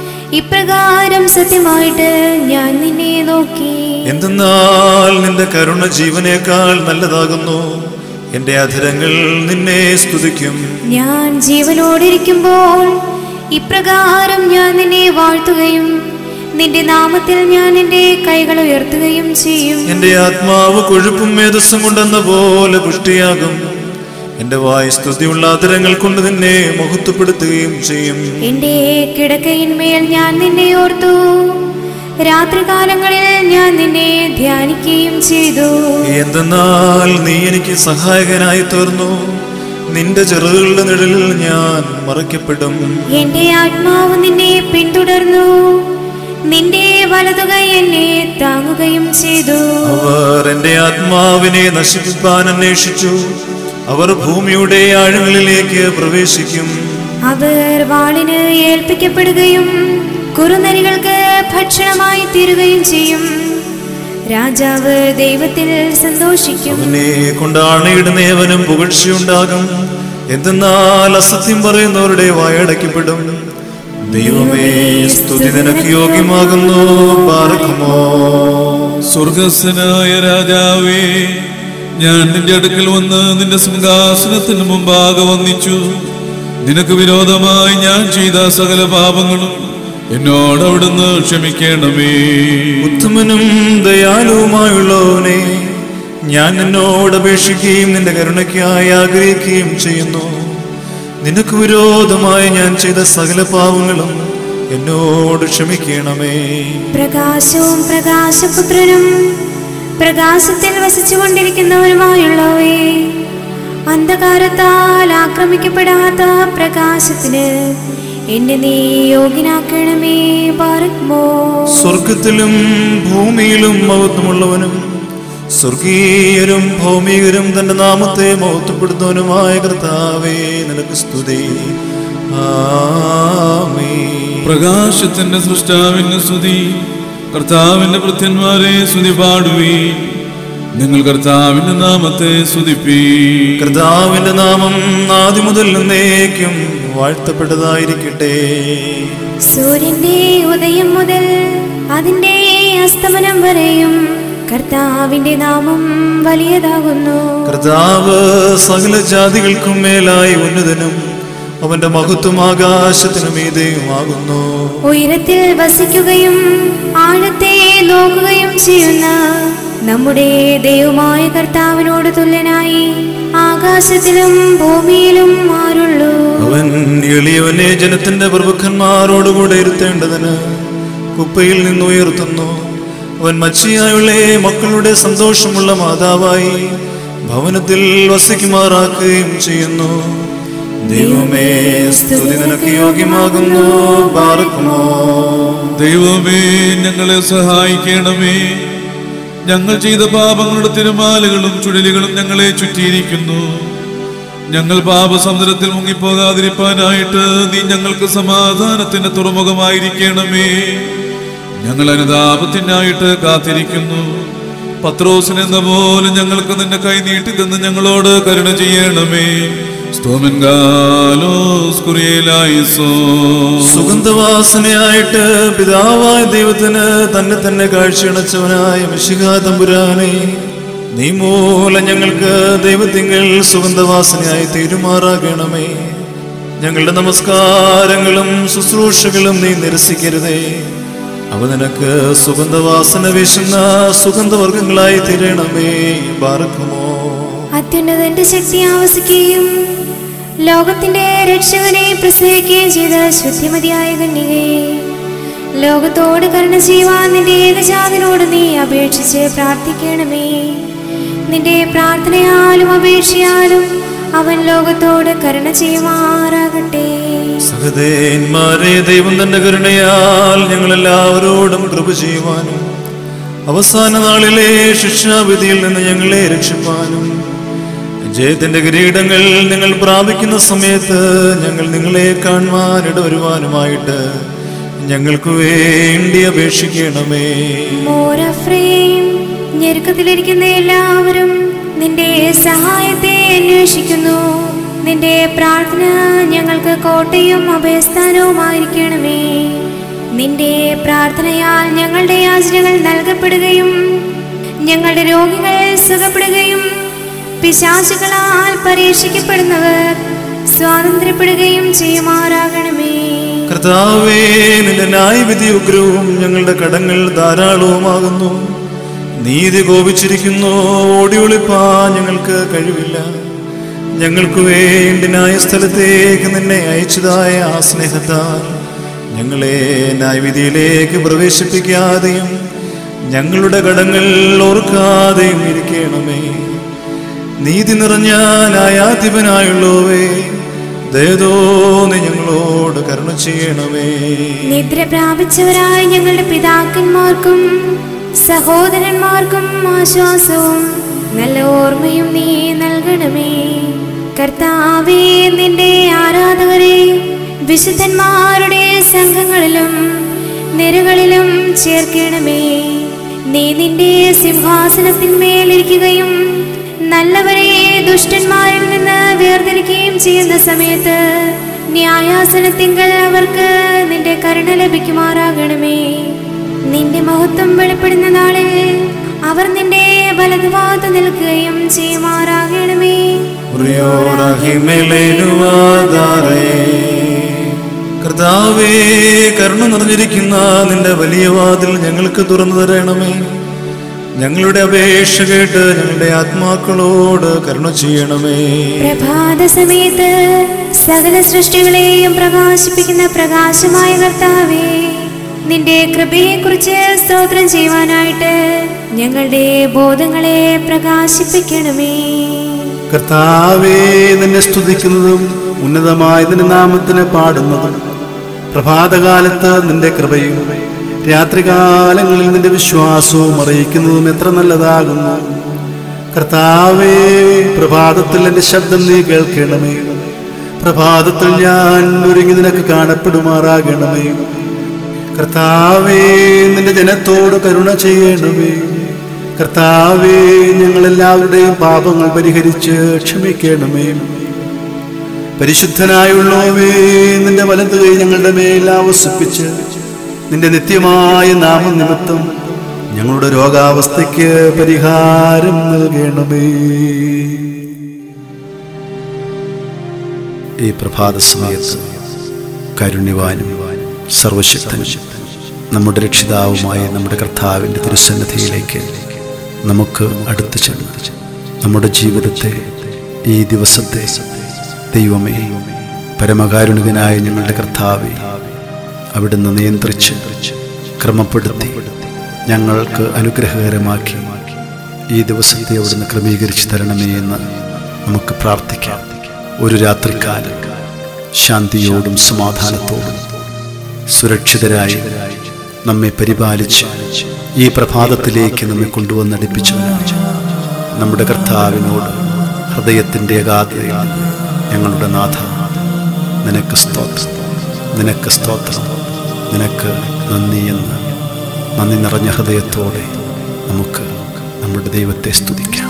ഇപ്രകാരം സത്യമായിട്ട് ഞാൻ നിന്നെ നോക്കി എന്തെന്നാൽ നിന്റെ കരുണ ജീവനേക്കാൾ നല്ലതാകുന്നു എന്റെ അധരങ്ങൾ നിന്നെ സ്തുതിക്കും ഞാൻ ജീവനോടിരിക്കുമ്പോൾ ഇപ്രകാരം ഞാൻ നിന്നെ വാഴ്ത്തുകയും നിന്റെ നാമത്തിൽ ഞാൻ എന്റെ കൈകൾ ഉയർത്തുകയും ചെയ്യും എന്റെ ആത്മാവ് കൊഴുപ്പും മേധസ്സും കൊണ്ടെന്ന പോലെ പുഷ്ടിയാകും എന്റെ വായ് സ്തുതിയുള്ള ആദരങ്ങൾ കൊണ്ട് നിന്നെ മഹത്വപ്പെടുത്തുകയും ചെയ്യും എന്റെ കിടക്കയിന്മേൽ ഞാൻ നിന്നെ ഓർത്തു രാത്രികാലങ്ങളിൽ ഞാൻ നിന്നെ ധ്യാനിക്കുകയും ചെയ്തു എന്തെന്നാൽ നീ എനിക്ക് സഹായകനായി തീർന്നു നിന്റെ ചെറുകളുടെ നിഴലിൽ ഞാൻ മറയ്ക്കപ്പെടും എന്റെ ആത്മാവ് നിന്നെ പിന്തുടർന്നു നിന്റെ വലതുകൈ എന്നെ താങ്ങുകയും ചെയ്തു അവർ എന്റെ ആത്മാവിനെ നശിപ്പിക്കാൻ അന്വേഷിച്ചു അവർ ഭൂമിയുടെ ആഴങ്ങളിലേക്ക് പ്രവേശിക്കും അവർ വാളിന് ഏൽപ്പിക്കപ്പെടുകയും കുറുനരികൾക്ക് ഭക്ഷണമായി തീരുകയും ചെയ്യും രാജാവ് ദൈവത്തിൽ സന്തോഷിക്കും അവനെ കൊണ്ട് ആണയിടുന്നേവനും പുകഴ്ചയുണ്ടാകും എന്തെന്നാൽ അസത്യം പറയുന്നവരുടെ വായടയ്ക്കപ്പെടും ദൈവമേ സ്തുതി നിനക്ക് യോഗ്യമാകുന്നു പാർക്കുമോ സ്വർഗസ്വനായ രാജാവേ ഞാൻ നിന്റെ അടുക്കൽ വന്ന് നിന്റെ സിംഹാസനത്തിന് മുമ്പാകെ വന്നിച്ചു നിനക്ക് വിരോധമായി ഞാൻ ചെയ്ത സകല പാപങ്ങളും എന്നോട് അവിടുന്ന് ക്ഷമിക്കണമേ ഉത്തമനും ദയാലുവുമായുള്ളവനെ ഞാൻ നിന്നോട് അപേക്ഷിക്കുകയും നിന്റെ കരുണയ്ക്കായി ആഗ്രഹിക്കുകയും ചെയ്യുന്നു നിനക്ക് വിരോധമായി ഞാൻ ചെയ്ത സകല പാവങ്ങളും എന്നോട് ക്ഷമിക്കണമേ പ്രകാശവും പ്രകാശപുത്രനും പ്രകാശത്തിൽ വസിച്ചുകൊണ്ടിരിക്കുന്നവരുമായുള്ളവേ അന്ധകാരത്താൽ ആക്രമിക്കപ്പെടാത്ത പ്രകാശത്തിന് എന്നെ നീ യോഗ്യനാക്കണമേ പാർക്കുമോ സ്വർഗത്തിലും ഭൂമിയിലും മഹത്വമുള്ളവനും സ്വർഗീയരും ഭൗമികരും തന്റെ നാമത്തെ മഹത്വപ്പെടുത്തുന്നവനുമായ കർത്താവേ നിനക്ക് സ്തുതി ആമേൻ പ്രകാശത്തിന്റെ സൃഷ്ടാവിന്റെ സ്തുതി കർത്താവിന്റെ ഭൃത്യന്മാരെ സ്തുതി പാടുവീ നിങ്ങൾ കർത്താവിന്റെ നാമത്തെ സ്തുതിപ്പീ കർത്താവിന്റെ നാമം ആദ്യം മുതൽ എന്നേക്കും വാഴ്ത്തപ്പെട്ടതായിരിക്കട്ടെ സൂര്യന്റെ ഉദയം മുതൽ അതിന്റെ അസ്തമനം വരെയും കർത്താവിന്റെ നാമം വലിയതാകുന്നു കർത്താവ് സകല ജാതികൾക്കും മേലായി ഉന്നതനും അവന്റെ മഹത്വം ആകാശത്തിനു മീതെയുമാകുന്നു ഉയരത്തിൽ വസിക്കുകയും ആഴത്തെ നോക്കുകയും ചെയ്യുന്ന നമ്മുടെ ദൈവമായ കർത്താവിനോട് തുല്യനായി ആകാശത്തിലും ഭൂമിയിലും ആരുള്ളൂ അവൻ എളിയവനെ ജനത്തിന്റെ പ്രഭുക്കന്മാരോടുകൂടെ ഇരുത്തേണ്ടതിന് കുപ്പയിൽ നിന്ന് ഉയർത്തുന്നു അവൻ മച്ചിയായുള്ള മക്കളുടെ സന്തോഷമുള്ള മാതാവായി ഭവനത്തിൽ വസിക്കുമാറാക്കുകയും ചെയ്യുന്നു ദൈവമേ സ്തുതി നിനക്ക് യോഗ്യമാകുന്നു പാർക്കുമോ ദൈവമേ ഞങ്ങളെ സഹായിക്കണമേ ഞങ്ങൾ ചെയ്ത പാപങ്ങളുടെ തിരുമാലകളും ചുഴലികളും ഞങ്ങളെ ചുറ്റിയിരിക്കുന്നു ഞങ്ങൾ പാപസമുദ്രത്തിൽ മുങ്ങിപ്പോകാതിരിപ്പാനായിട്ട് നീ ഞങ്ങൾക്ക് സമാധാനത്തിന്റെ തുറമുഖമായിരിക്കണമേ ഞങ്ങൾ അനുതാപത്തിനായിട്ട് കാത്തിരിക്കുന്നു പത്രോസിന് എന്ന പോലെ ഞങ്ങൾക്ക് നിന്റെ കൈ നീട്ടി തന്ന് ഞങ്ങളോട് കരുണ ചെയ്യണമേ സ്തോമൻകാലോസ് കുറിയലായിസോ സുഗന്ധവാസനയായിട്ട് പിതാവായ ദൈവത്തിന് തന്നെ തന്നെ കാഴ്ചയണച്ചവനായ മിശിക തമ്പുരാനെ നീ മൂലം ഞങ്ങൾക്ക് ദൈവത്തിങ്കൽ സുഗന്ധവാസനയായി തീരുമാറാകണമേ ഞങ്ങളുടെ നമസ്കാരങ്ങളും ശുശ്രൂഷകളും നീ നിരസിക്കരുതേ അവ നിനക്ക് സുഗന്ധവാസന വീശുന്ന സുഗന്ധവർഗങ്ങളായി തീരണമേ പാർക്കുമോ അത്യുന്നതന്റെ ശക്തി ആവസിക്കുകയും ലോകത്തിന്റെ രക്ഷകനെ പ്രസവിക്കുകയും ചെയ്ത ശുദ്ധിമതിയായ കന്യകയെ ലോകത്തോട് കരുണ ചെയ്യുവാൻ നിന്റെ ഏകജാതിനോട് നീ അപേക്ഷിച്ച് പ്രാർത്ഥിക്കണമേ നിന്റെ പ്രാർത്ഥനയാലും അപേക്ഷയാലും അവൻ ലോകത്തോട് കരുണ ചെയ്യുമാറാകട്ടെ സഹദേന്മാരെ ദൈവം തന്റെ കരുണയാൽ ഞങ്ങളെല്ലാവരോടും കൃപ ചെയ്യുവാനും അവസാന നാളിലെ ശിക്ഷാവിധിയിൽ നിന്ന് ഞങ്ങളെ രക്ഷിപ്പാനും ജയത്തിന്റെ കിരീടങ്ങൾ നിങ്ങൾ പ്രാപിക്കുന്ന സമയത്ത് ഞങ്ങൾ നിങ്ങളെ കാണുവാൻ ഇടവരുവാനുമായിട്ട് ഞങ്ങൾക്ക് വേണ്ടി അപേക്ഷിക്കണമേ മോരഫ്രയും ഞെരുക്കത്തിലിരിക്കുന്ന എല്ലാവരും നിന്റെ സഹായത്തെ അന്വേഷിക്കുന്നു നിന്റെ പ്രാർത്ഥന ഞങ്ങൾക്ക് കോട്ടയും അഭയസ്ഥാനവുമായിരിക്കണമേ നിന്റെ പ്രാർത്ഥനയാൽ ഞങ്ങളുടെ യാചനകൾ നൽകപ്പെടുകയും ഞങ്ങളുടെ രോഗികൾ സുഖപ്പെടുകയും പിശാചുകളാൽ പരീക്ഷിക്കപ്പെടുന്നവർ സ്വാതന്ത്ര്യപ്പെടുകയും ചെയ്യുമാറാകണമേ കർത്താവേ നിന്റെ ന്യായവിധി ഉഗ്രവും ഞങ്ങളുടെ കടങ്ങൾ ധാരാളവുമാകുന്നു നീതി കോപിച്ചിരിക്കുന്നു ഓടി ഒളിപ്പാൻ ഞങ്ങൾക്ക് കഴിവില്ല ഞങ്ങൾക്ക് വേണ്ടി ന്യായസ്ഥലത്തേക്ക് നിന്നെ അയച്ചതായ ആ സ്നേഹത്താൽ ഞങ്ങളെ ന്യായവിധിയിലേക്ക് പ്രവേശിപ്പിക്കാതെയും ഞങ്ങളുടെ കടങ്ങൾ ഓർക്കാതെയും ഇരിക്കണമേ നീതി നിറഞ്ഞ ന്യായാധിപനായുള്ളവേ ദയതോ നീ ഞങ്ങളോട് കരുണ ചെയ്യണമേ നിദ്ര പ്രാപിച്ചവരായ ഞങ്ങളുടെ പിതാക്കന്മാർക്കും സഹോദരന്മാർക്കും ആശ്വാസവും നല്ല ഓർമ്മയും നീ നൽകണമേ കർത്താവേ നിന്റെ ആരാധകരെ വിശുദ്ധന്മാരുടെ സംഘങ്ങളിലും നിരകളിലും ചേർക്കണമേ നീ നിന്റെ സിംഹാസനത്തിന്മേലിരിക്കുകയും നല്ലവരെ ദുഷ്ടന്മാരിൽ നിന്ന് വേർതിരിക്കുകയും ചെയ്യുന്ന സമയത്ത് ന്യായാസനത്തിങ്കൽ അവർക്ക് നിന്റെ കരുണ ലഭിക്കുമാറാകണമേ നിന്റെ മഹത്വം വെളിപ്പെടുന്ന നാളിൽ അവർ നിന്റെ വലതുഭാഗത്ത് നിൽക്കുകയും ചെയ്യുമാറാകണമേ പ്രിയോറഹിമേലേനുവാദാരേ. കർത്താവേ കരുണ നിറഞ്ഞിരിക്കുന്ന നിന്റെ വലിയ വാതിൽ ഞങ്ങൾക്ക് തുറന്നു തരണമേ ഞങ്ങളുടെ അപേക്ഷ കേട്ട് ഞങ്ങളുടെ ആത്മാക്കളോട് കരുണ ചെയ്യണമേ പ്രഭാത സമയത്ത് സകല സൃഷ്ടികളെയും പ്രകാശിപ്പിക്കുന്ന പ്രകാശമായ കർത്താവേ നിന്റെ കൃപയെക്കുറിച്ച് സ്തോത്രം ചെയ്യുവാനായിട്ട് ഞങ്ങളുടെ ബോധങ്ങളെ പ്രകാശിപ്പിക്കണമേ കർത്താവേ നിന്നെ സ്തുതിക്കുന്നതും ഉന്നതമായ നിന്റെ നാമത്തിന് പാടുന്നതും പ്രഭാതകാലത്ത് നിന്റെ കൃപയും രാത്രികാലങ്ങളിൽ നിന്റെ വിശ്വാസവും അറിയിക്കുന്നതും എത്ര നല്ലതാകുന്നു കർത്താവേ പ്രഭാതത്തിൽ എൻ്റെ ശബ്ദം നീ കേൾക്കണമേ പ്രഭാതത്തിൽ ഞാൻ ഒരുങ്ങി നിനക്ക് കാണപ്പെടുമാറാകണമേ കർത്താവേ നിന്റെ ജനത്തോട് കരുണ ചെയ്യണമേ കർത്താവേ ഞങ്ങളെല്ലാവരുടെയും പാപങ്ങൾ പരിഹരിച്ച് ക്ഷമിക്കണമേ പരിശുദ്ധനായുള്ളവേ നിന്റെ വലത് കൈ ഞങ്ങളുടെ മേൽ ആവസിപ്പിച്ച് നിന്റെ നിത്യമായ നാമനിമിത്തം ഞങ്ങളുടെ രോഗാവസ്ഥയ്ക്ക് പരിഹാരം നൽകണമേ ഈ പ്രഭാത സമയത്ത് കാരുണ്യവാനും സർവശക്തനും നമ്മുടെ രക്ഷിതാവുമായ നമ്മുടെ കർത്താവിൻ്റെ തിരുസന്നിധിയിലേക്ക് നമുക്ക് അടുത്തു ചെന്ന് നമ്മുടെ ജീവിതത്തെ ഈ ദിവസത്തെ ദൈവമേ പരമകാരുണികനായ ഞങ്ങളുടെ കർത്താവെ അവിടുന്ന് നിയന്ത്രിച്ച് ക്രമപ്പെടുത്തി ഞങ്ങൾക്ക് അനുഗ്രഹകരമാക്കി ഈ ദിവസത്തെ അവിടുന്ന് ക്രമീകരിച്ചു തരണമേ എന്ന് നമുക്ക് പ്രാർത്ഥിക്കാം ഒരു രാത്രിക്കാലം ശാന്തിയോടും സമാധാനത്തോടും സുരക്ഷിതരായി നമ്മെ പരിപാലിച്ച് ഈ പ്രഭാതത്തിലേക്ക് നമ്മെ കൊണ്ടുവന്നടിപ്പിച്ചവനാണ് നമ്മുടെ കർത്താവിനോട് ഹൃദയത്തിൻ്റെ അഗാധതയിൽ ഞങ്ങളുടെ നാഥ നിനക്ക് സ്തോത്രം നിനക്ക് സ്തോത്രം നിനക്ക് നന്ദി എന്ന് നന്ദി നിറഞ്ഞ ഹൃദയത്തോടെ നമുക്ക് നമ്മുടെ ദൈവത്തെ സ്തുതിക്കാം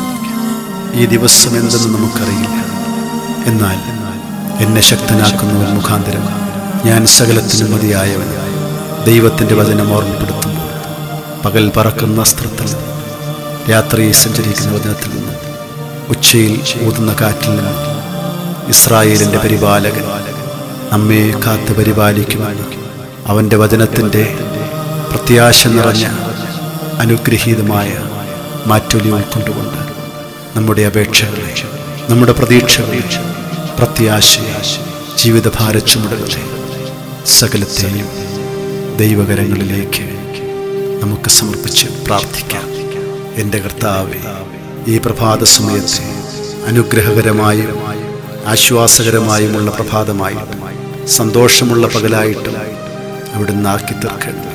ഈ ദിവസം എന്തെന്ന് നമുക്കറിയില്ല എന്നാൽ എന്നെ ശക്തനാക്കുന്നവൻ മുഖാന്തരം ഞാൻ സകലത്തിനും മതിയായവൻ ദൈവത്തിൻ്റെ വചനം ഓർമ്മപ്പെടുത്തുമ്പോൾ പകൽ പറക്കുന്ന അസ്ത്രത്തിൽ നിന്ന് രാത്രി സഞ്ചരിക്കുന്ന വചനത്തിൽ നിന്ന് ഉച്ചയിൽ ഊതുന്ന കാറ്റിൽ നിന്ന് ഇസ്രായേലിൻ്റെ പരിപാലകൻ നമ്മെ കാത്ത് പരിപാലിക്കുമെന്ന് അവൻ്റെ വചനത്തിൻ്റെ പ്രത്യാശ നിറഞ്ഞ അനുഗ്രഹീതമായ മാറ്റൊലി ഉൾക്കൊണ്ടുകൊണ്ട് നമ്മുടെ അപേക്ഷകളെ നമ്മുടെ പ്രതീക്ഷകളെ പ്രത്യാശയെ ജീവിതഭാര ചുമടുകളെ സകലത്തെയും ദൈവകരങ്ങളിലേക്ക് നമുക്ക് സമർപ്പിച്ച് പ്രാർത്ഥിക്കാം എൻ്റെ കർത്താവെ ഈ പ്രഭാത സമയത്തെ അനുഗ്രഹകരമായും ആശ്വാസകരമായുമുള്ള പ്രഭാതമായിട്ടും സന്തോഷമുള്ള പകലായിട്ടും അവിടുന്ന് ആക്കി തീർക്കണമേ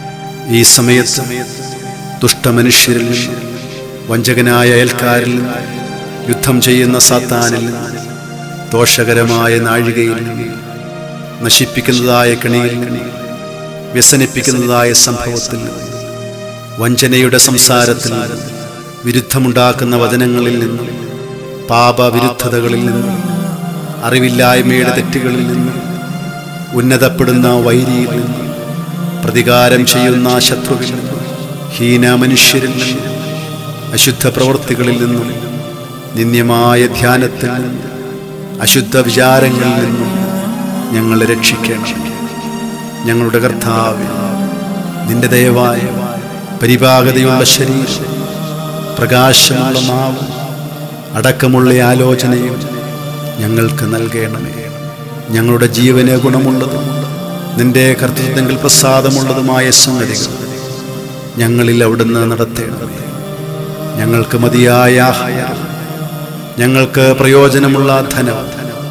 ഈ സമയത്ത് ദുഷ്ടമനുഷ്യരിൽ നിന്ന് വഞ്ചകനായ അയൽക്കാരിൽ നിന്ന് യുദ്ധം ചെയ്യുന്ന സാത്താനിൽ നിന്ന് ദോഷകരമായ നാഴികയിൽ നിന്ന് നശിപ്പിക്കുന്നതായ കണിയിൽ നിന്ന് വ്യസനിപ്പിക്കുന്നതായ സംഭവത്തിൽ നിന്ന് വഞ്ചനയുടെ സംസാരത്തിൽ നിന്ന് വിരുദ്ധമുണ്ടാക്കുന്ന വചനങ്ങളിൽ നിന്നും പാപവിരുദ്ധതകളിൽ നിന്നും അറിവില്ലായ്മയുടെ തെറ്റുകളിൽ നിന്നും ഉന്നതപ്പെടുന്ന വൈരിയിൽ നിന്നും പ്രതികാരം ചെയ്യുന്ന ശത്രുവിൽ നിന്നും ഹീന മനുഷ്യരിൽ നിന്നും അശുദ്ധ പ്രവൃത്തികളിൽ നിന്നും നിന്ദ്യമായ ധ്യാനത്തിൽ നിന്നും അശുദ്ധ വിചാരങ്ങളിൽ നിന്നും ഞങ്ങളെ രക്ഷിക്കണം ഞങ്ങളുടെ കർത്താവ് നിന്റെ ദയവായ പരിപാകതയുള്ള ശരീരം പ്രകാശമുള്ള നാവും അടക്കമുള്ള ആലോചനയും ഞങ്ങൾക്ക് നൽകണമേ ഞങ്ങളുടെ ജീവന് ഗുണമുള്ളതും നിന്റെ കർത്തൃത്വങ്ങൾ പ്രസാദമുള്ളതുമായ സംഗതികൾ ഞങ്ങളിൽ അവിടുന്ന് നടത്തേണമേ ഞങ്ങൾക്ക് മതിയായ ആഹാരം ഞങ്ങൾക്ക് പ്രയോജനമുള്ള ധനം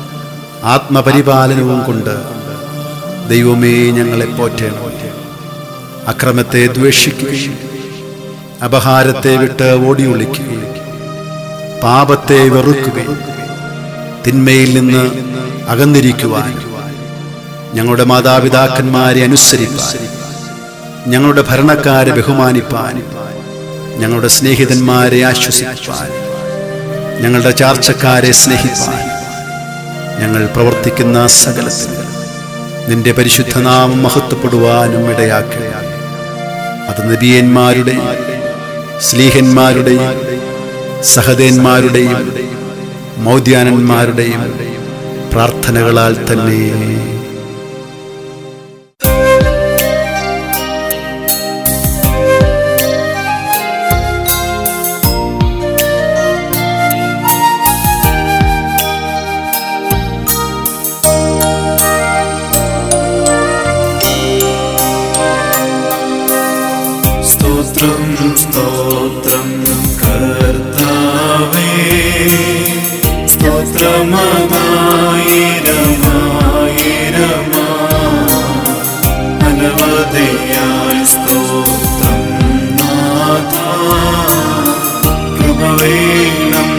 ആത്മപരിപാലനവും കൊണ്ട് ദൈവമേ ഞങ്ങളെ പോറ്റേണം അക്രമത്തെ ദ്വേഷിക്കുകയും അപഹാരത്തെ വിട്ട് ഓടിയൊളിക്കുകയും പാപത്തെ വെറുക്കുകയും തിന്മയിൽ നിന്ന് അകന്നിരിക്കുവാൻ ഞങ്ങളുടെ മാതാപിതാക്കന്മാരെ അനുസരിപ്പാൻ ഞങ്ങളുടെ ഭരണക്കാരെ ബഹുമാനിപ്പാൻ ഞങ്ങളുടെ സ്നേഹിതന്മാരെ ആശ്വസിപ്പാൻ ഞങ്ങളുടെ ചാർച്ചക്കാരെ സ്നേഹിപ്പാൻ ഞങ്ങൾ പ്രവർത്തിക്കുന്ന സകലത്തിൽ നിന്റെ പരിശുദ്ധനാമം മഹത്വപ്പെടുവാനും ഇടയാക്കുക അത് നബിയന്മാരുടെയും സ്ലീഹന്മാരുടെയും സഹദേന്മാരുടെയും മൗദ്യാനന്മാരുടെയും പ്രാർത്ഥനകളാൽ തന്നെ സ്തോത്രം സ്തോത്രം കർത്താവേ സ്തോത്രമായിരമായിരമാ അനവധിയായി സ്തോത്രം നാഥ കൃപവേണം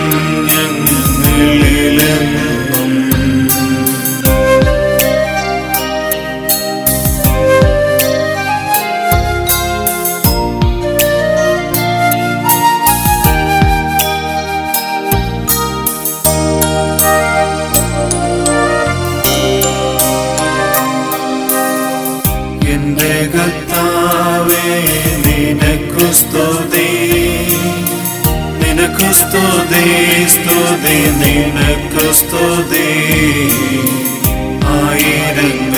ഞങ്ങളിലെന്നും എന്റെ കർത്താവേ നിനക്കു സ്തുതി നിനക്കു സ്തുതി സ്തുതി നിനക്കു സ്തുതി ആയിരങ്ങൾ